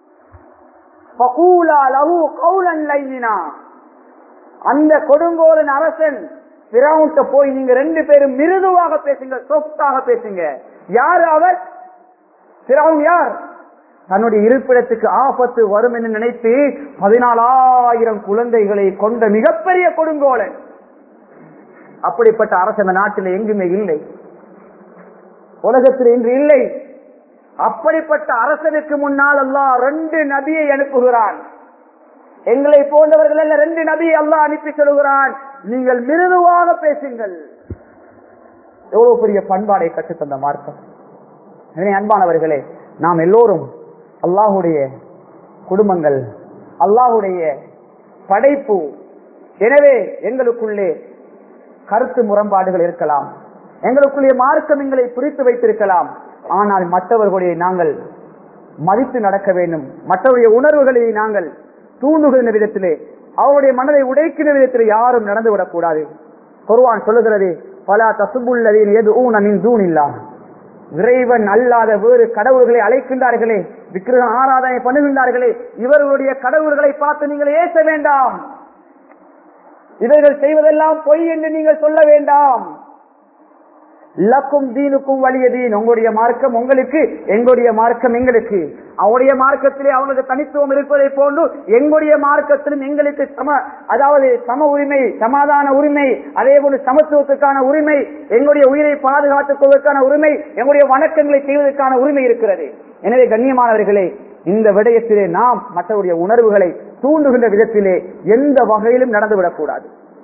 அந்த கொடுங்கோலன் அரசன் பிராவுன்ட்ட போய் நீங்க ரெண்டு பேரும் மிருதுவாக பேசுங்க சொத்தாக பேசுங்க யார் அவர் பிராவும் யார் தன்னுடைய இருப்பிடத்துக்கு ஆபத்து வரும் என்று நினைத்து பதினாலாயிரம் குழந்தைகளை கொண்ட மிகப்பெரிய கொடுங்கோலன் அப்படிப்பட்ட அரசு அந்த நாட்டில் எங்குமே இல்லை உலகத்தில் இன்று இல்லை அப்படிப்பட்ட அரசனுக்கு முன்னால் அல்லாஹ் ரெண்டு நபியை அனுப்புகிறான் எங்களை போன்றவர்கள் எல்லாம் ரெண்டு நபியை அல்லாஹ் அனுப்பி சொல்கிறான் நீங்கள் மிருதுவாக பேசுங்கள் எவ்வளவு பெரிய பண்பாடை கற்றுத்தந்த மார்க்கம் எனவே அன்பானவர்களே நாம் எல்லோரும் அல்லாஹுடைய குடும்பங்கள் அல்லாஹுடைய படைப்பு எனவே எங்களுக்குள்ளே கருத்து முரண்பாடுகள் இருக்கலாம் எங்களுக்குள்ளே மார்க்கம் எங்களை பிரித்து வைத்திருக்கலாம் ஆனால் மற்றவர்களுடைய நாங்கள் மதித்து நடக்க வேண்டும் மற்றவருடைய உணர்வுகளை நாங்கள் தூண்டுகின்ற விதத்திலே அவருடைய மனதை உடைக்கிற விதத்திலே யாரும் நடந்துவிடக் கூடாது குர்வான் சொல்லுகிறது பல தசுபுள்ளதின் எது ஊனின் தூண் இல்லா இறைவன் அல்லாத வேறு கடவுள்களை அழைக்கின்றார்களே விக்கிரக ஆராதனை பண்ணுகின்றார்களே இவர்களுடைய கடவுள்களை பார்த்து நீங்கள் ஏச வேண்டாம் இவர்கள் செய்வதெல்லாம் பொய் என்று நீங்கள் சொல்ல வேண்டாம் லக்கும் தீனுக்கும் வலிய தீன் உங்களுடைய மார்க்கம் உங்களுக்கு எங்களுடைய மார்க்கம் எங்களுக்கு அவருடைய மார்க்கத்திலே அவங்களுக்கு தனித்துவம் இருப்பதை போன்று எங்களுடைய மார்க்கத்திலும் எங்களுக்கு சம அதாவது சம உரிமை சமாதான உரிமை அதே போன்று சமத்துவத்துக்கான உரிமை எங்களுடைய உயிரை பாதுகாத்துக் கொள்வதற்கான உரிமை எங்களுடைய வணக்கங்களை செய்வதற்கான உரிமை இருக்கிறது எனவே கண்ணியமானவர்களே இந்த விடயத்திலே நாம் மற்றவருடைய உணர்வுகளை தூண்டுகின்ற விதத்திலே எந்த வகையிலும் நடந்துவிடக்கூடாது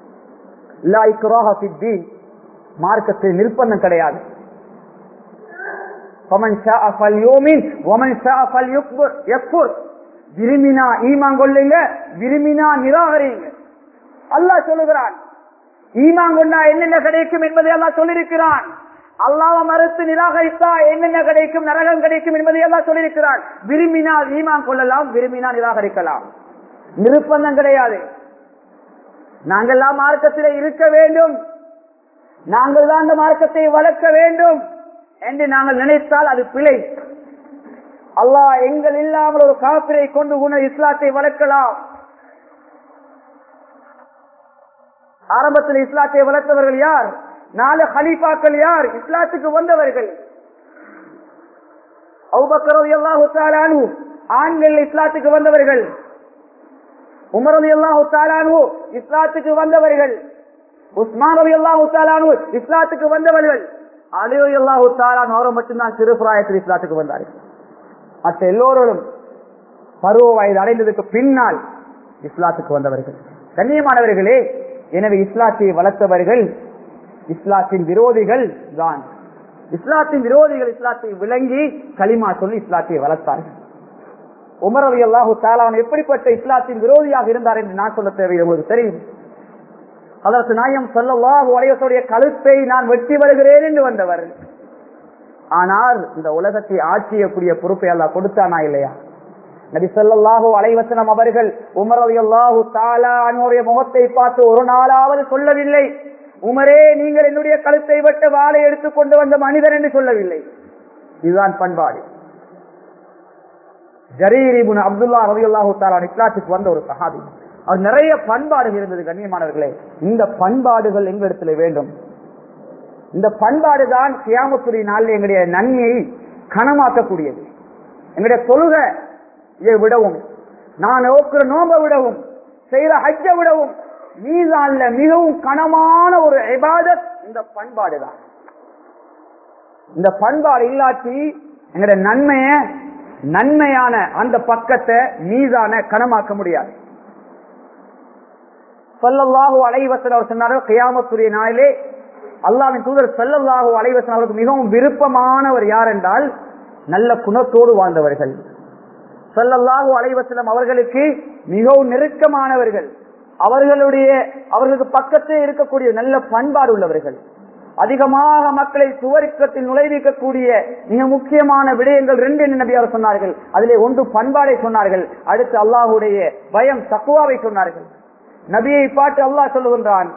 மார்க்கத்தில் நிர்பந்தம் கிடையாது விரும்பினா ஈமான் கொள்ளுங்க விரும்பினா நிராகரிங்க அல்லாஹ் சொல்லுகிறான் ஈமான் கொண்டா என்னென்ன கிடைக்கும் என்பதை எல்லாம் சொல்லியிருக்கிறான் அல்லாவ மறுத்து நிராகரித்தா என்னென்ன கிடைக்கும் நரகம் கிடைக்கும் என்பதை எல்லாம் சொல்லியிருக்கிறான் விரும்பினால் ஈமான் கொள்ளலாம் விரும்பினா நிராகரிக்கலாம் நிர்பந்தம் கிடையாது நாங்கள்லாம் மார்க்கத்திலே இருக்க வேண்டும் நாங்கள் தான் அந்த மார்க்கத்தை வளர்க்க வேண்டும் என்று நாங்கள் நினைத்தால் அது பிழை அல்லாஹ் எங்கள் இல்லாமல் ஒரு காப்பிரை கொண்டு உணர் இஸ்லாத்தை வளர்க்கலாம் ஆரம்பத்தில் இஸ்லாத்தை வளர்த்தவர்கள் யார் நாலு ஹலீஃபாக்கள் யார் இஸ்லாத்துக்கு வந்தவர்கள் அல்லாஹு ஆண்கள் இஸ்லாத்துக்கு வந்தவர்கள் உமரது அல்லாஹு தாலானு இஸ்லாத்துக்கு வந்தவர்கள் உஸ்மான் அலி அல்லாஹு தாலானு இஸ்லாத்துக்கு வந்தவர்கள் அலி அல்லாஹு தாலான் அவரும் மட்டும்தான் சிறுபிராயத்தில் இஸ்லாத்துக்கு வந்தார்கள் மற்ற எல்லோரும் பருவ வயது அடைந்ததுக்கு பின்னால் இஸ்லாத்துக்கு வந்தவர்கள் கண்ணியமானவர்களே எனவே இஸ்லாத்தை வளர்த்தவர்கள் இஸ்லாத்தின் விரோதிகள் தான் இஸ்லாத்தின் விரோதிகள் இஸ்லாத்தை விளங்கி களிமா சொல்லி இஸ்லாத்தை வளர்த்தார்கள் உமர் அலி அல்லாஹு தாலான் எப்படிப்பட்ட இஸ்லாத்தின் விரோதியாக இருந்தார் என்று நான் சொல்ல தேவை உங்களுக்கு தெரியும் அதற்கு நாயம் சொல்லல்லாஹு அலைவசோடைய கழுத்தை நான் வெட்டி வருகிறேன் என்று வந்தவர் ஆனால் இந்த உலகத்தை ஆட்சியக்கூடிய பொறுப்பை அல்லா கொடுத்தானா இல்லையா நபி சொல்லல்லாஹு அலைவசனம் அவர்கள் உமர் அலி அல்லாஹு தாலா அன்னுடைய முகத்தை பார்த்து ஒரு நாளாவது சொல்லவில்லை உமரே நீங்கள் என்னுடைய கழுத்தை வெட்ட வாளை எடுத்துக் கொண்டு வந்த மனிதர் என்று சொல்லவில்லை இதுதான் பண்பாடு ஜரீரிபுன் அப்துல்லா ரவி அல்லாஹு தாலா இஸ்லாத்துக்கு வந்த ஒரு சஹாபி அது நிறைய பண்பாடுகள் இருந்தது கண்ணியமானவர்களே இந்த பண்பாடுகள் எங்களிடத்துல வேண்டும் இந்த பண்பாடு தான் கியாமத்துறை நாளில் எங்களுடைய நன்மையை கனமாக்கக்கூடியது எங்களுடைய தொழுகை விடவும் நான் நோக்கிற நோம்ப விடவும் செய்த ஹஜ்ஜ விடவும் மீதான்ல மிகவும் கனமான ஒரு இபாதத் இந்த பண்பாடு தான் இந்த பண்பாடு இல்லாட்டி எங்களுடைய நன்மைய நன்மையான அந்த பக்கத்தை மீதான கனமாக்க முடியாது சொல்லல்லாஹு அலைவசன் அவர் சொன்னார்கள் கியாமத்துடைய நாளிலே அல்லாவின் தூதர் செல்லல்லாஹு அலைவசன் அவருக்கு மிகவும் விருப்பமானவர் யார் என்றால் நல்ல குணத்தோடு வாழ்ந்தவர்கள் சொல்லல்லாஹு அலைவசலம் அவர்களுக்கு மிகவும் நெருக்கமானவர்கள் அவர்களுடைய அவர்களுக்கு பக்கத்தே இருக்கக்கூடிய நல்ல பண்பாடு உள்ளவர்கள் அதிகமாக மக்களை சுவரிக்கத்தில் நுழைவிக்கக்கூடிய மிக முக்கியமான விடயங்கள் ரெண்டு என்று நபி அவர் சொன்னார்கள் அதிலே ஒன்று பண்பாடை சொன்னார்கள் அடுத்து அல்லாஹுடைய பயம் தக்குவாவை சொன்னார்கள் நபியை பாட்டு அல்லாஹ் சொல்லுகின்றான்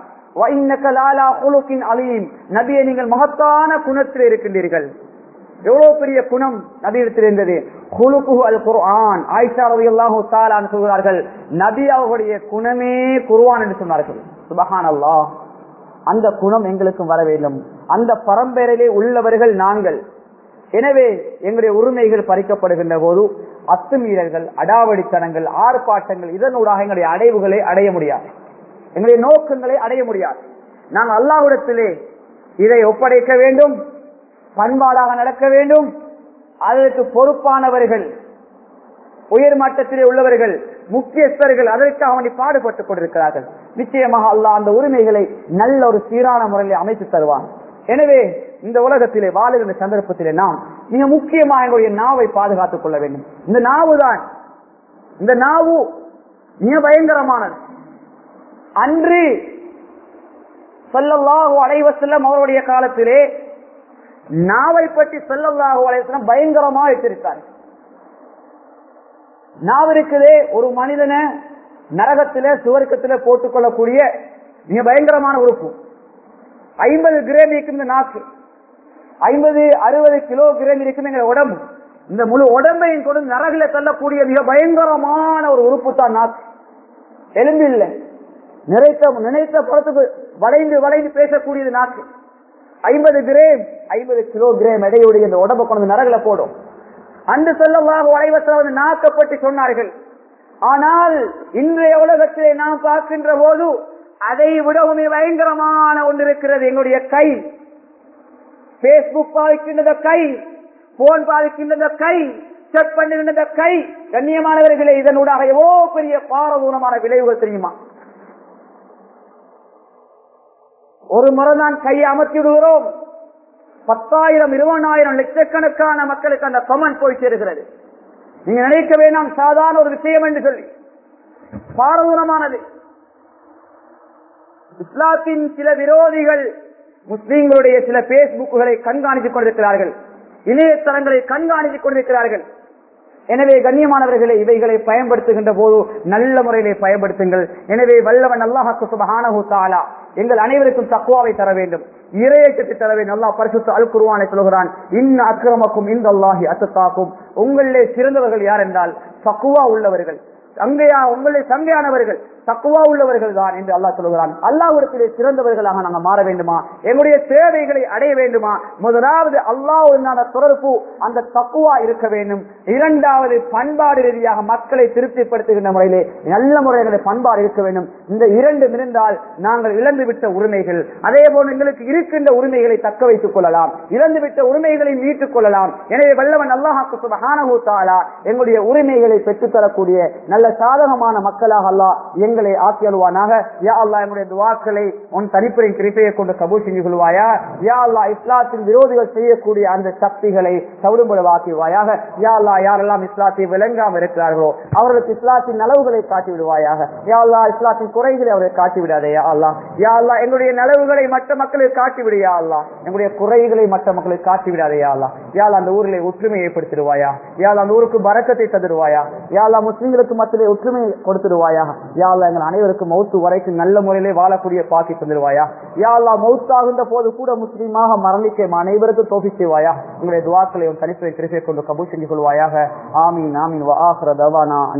அலீம் நபியை நீங்கள் மகத்தான குணத்தில் இருக்கின்றீர்கள் எவ்வளவு பெரிய குணம் நபியிடத்தில் இருந்தது குலுகுஹு அல் குர்ஆன் ஆயிஷா ரலியல்லாஹு தஆலா சொல்கிறார்கள் நபி அவர்களுடைய குணமே குர்ஆன் என்று சொன்னார்கள் சுபஹானல்லாஹ் அந்த குணம் எங்களுக்கும் வர வேண்டும் அந்த பரம்பரையிலே உள்ளவர்கள் நாங்கள் எனவே எங்களுடைய உரிமைகள் பறிக்கப்படுகின்ற போது அத்துமீறல்கள் அடாவடித்தனங்கள் ஆர்ப்பாட்டங்கள் இதனூடாக எங்களுடைய அடைவுகளை அடைய முடியாது எங்களுடைய நோக்கங்களை அடைய முடியாது நாங்கள் அல்லாஹ்விடத்திலே இதை ஒப்படைக்க வேண்டும் பண்பாடாக நடக்க வேண்டும் அதற்கு பொறுப்பானவர்கள் உயர் மட்டத்திலே உள்ளவர்கள் முக்கியஸ்தர்கள் அதற்கு அவனை பாடுபட்டுக் கொண்டிருக்கிறார்கள் நிச்சயமாக அல்லாஹ் அந்த உரிமைகளை நல்ல ஒரு சீரான முறையில் அமைத்து தருவான் எனவே இந்த உலகத்திலே வாழுகின்ற சந்தர்ப்பத்திலே நாம் மிக முக்கியமாக எங்களுடைய நாவை பாதுகாத்துக் கொள்ள வேண்டும் இந்த நாவு தான் இந்த நாவு மிக பயங்கரமானது அன்று சொல்லல்லாஹு அலைவசல்லம் அவருடைய காலத்திலே நாவை பற்றி சொல்லல்லாஹு அலைவசல்லம் பயங்கரமா எச்சரித்தார் நாவிற்குதே ஒரு மனிதனை நரகத்திலே சுவர்க்கத்திலே போட்டுக் கொள்ளக்கூடிய மிக பயங்கரமான உறுப்பு ஐம்பது கிராம் இருக்கும் இந்த நாக்கு ஐம்பது அறுபது கிலோ கிராம் இருக்கும் எங்க உடம்பு இந்த முழு உடம்பையும் கொண்டு நரகில தள்ளக்கூடிய மிக பயங்கரமான ஒரு உறுப்பு தான் நாக்கு எலும்பு இல்லை நிறைத்த நினைத்த புறத்துக்கு வளைந்து வளைந்து பேசக்கூடியது நாக்கு ஐம்பது கிராம் ஐம்பது கிலோ கிராம் எடையுடைய இந்த உடம்பை கொண்டு நரகில போடும் அன்று செல்லவாக வளைவத்தில் நாக்கப்பட்டு சொன்னார்கள் ஆனால் இன்றைய உலகத்திலே நாம் பார்க்கின்ற போது அதை விடவும் பயங்கரமான ஒன்று இருக்கிறது எங்களுடைய கை பேஸ்புக் பாவிக்கின்ற கை போன் பாவிக்கின்ற கை செக் பண்ணுகின்ற கை கண்ணியமானவர்களே இதனூடாக எவ்வளோ பெரிய பாரதூரமான விளைவுகள் தெரியுமா ஒரு முறை தான் கையை அமர்த்தி விடுகிறோம் பத்தாயிரம் இருபதாயிரம் லட்சக்கணக்கான மக்களுக்கு அந்த கமெண்ட் போய் சேருகிறது நீங்க நினைக்க வேண்டாம் சாதாரண ஒரு விஷயம் என்று சொல்லி பாரதூரமானது இஸ்லாத்தின் சில விரோதிகள் முஸ்லீம்களுடைய சில பேஸ்புக்குகளை கண்காணித்துக் கொண்டிருக்கிறார்கள் இணையதளங்களை கண்காணித்துக் கொண்டிருக்கிறார்கள் எனவே கண்ணியமானவர்களை இவைகளை பயன்படுத்துகின்ற போது நல்ல முறையிலே பயன்படுத்துங்கள் எனவே வல்லவன் அல்லாஹாக்கு சுபஹானஹு தாலா எங்கள் அனைவருக்கும் தக்குவாவை தர வேண்டும் இறையச்சத்தை தர வேண்டும் அல்லாஹ் பரிசுத்த அல் குருவானை சொல்கிறான் இன்ன அக்கிரமக்கும் இந்த அல்லாஹி அத்தத்தாக்கும் உங்களிலே சிறந்தவர்கள் யார் என்றால் தக்குவா உள்ளவர்கள் சங்கையா உங்களை சங்கையானவர்கள் தக்குவா உள்ளவர்கள் தான் என்று அல்லாஹ் சொல்கிறான் அல்லாஹ்விடத்திலே சிறந்தவர்களாக நாங்கள் மாற வேண்டுமா எங்களுடைய தேவைகளை அடைய வேண்டுமா முதலாவது அல்லாஹ் தொடர்பு அந்த தக்குவா இருக்க வேண்டும் இரண்டாவது பண்பாடு ரீதியாக மக்களை திருப்திப்படுத்துகின்ற முறையிலே நல்ல முறைகளை பண்பாடு இருக்க வேண்டும் இந்த இரண்டு இருந்தால் நாங்கள் இழந்துவிட்ட உரிமைகள் அதே போன்று எங்களுக்கு இருக்கின்ற உரிமைகளை தக்க வைத்துக் கொள்ளலாம் இழந்துவிட்ட உரிமைகளை மீட்டுக் கொள்ளலாம் எனவே வல்லவன் அல்லாஹாக்கு சுபஹானஹு தஆலா எங்களுடைய உரிமைகளை பெற்றுத்தரக்கூடிய நல்ல சாதகமான மக்களாக அல்லாஹ் எங்களை ஆக்கி அழுவானாக யா அல்லாஹ் எங்களுடைய துவாக்களை உன் தனிப்படை கிருப்பையை கொண்டு கபூல் செஞ்சு கொள்வாயா யா அல்லாஹ் இஸ்லாத்தின் விரோதிகள் செய்யக்கூடிய அந்த சக்திகளை சவுடுபடுவாக்கிவாயாக யா அல்லாஹ் யாரெல்லாம் இஸ்லாத்தை விளங்காம இருக்கிறார்களோ அவர்களுக்கு இஸ்லாத்தின் நலவுகளை காட்டி விடுவாயாக யா அல்லாஹ் இஸ்லாத்தின் குறைகளை அவரை காட்டி விடாதே யா அல்லாஹ் யா அல்லாஹ் எங்களுடைய நலவுகளை மற்ற மக்களுக்கு காட்டி விடு யா அல்லாஹ் எங்களுடைய குறைகளை மற்ற மக்களுக்கு காட்டி விடாதே யா அல்லாஹ் யா அல்லாஹ் அந்த ஊரிலே ஒற்றுமை ஏற்படுத்திடுவாயா யா அல்லாஹ் அந்த ஊருக்கு பறக்கத்தை தந்துடுவாயா யா அல்லாஹ் முஸ்லிம்களுக்கு மத்தியிலே ஒற்றுமை கொடுத்துடுவாயா யா அல்லாஹ் எங்கள் அனைவருக்கும் மௌத்து வரைக்கும் நல்ல முறையிலே வாழக்கூடிய பாக்கி தந்துடுவாயா யா அல்லாஹ் மௌத்தாகின்ற போது கூட முஸ்லீமாக மரணிக்க எம் அனைவருக்கும் தோஃபி செய்வாயா உங்களுடைய துவாக்களை தனிப்பை திருப்பை கொண்டு கபூல் செஞ்சு கொள்வாயாக ஆமீன் ஆமீன் வா ஆஹ்ர தவானா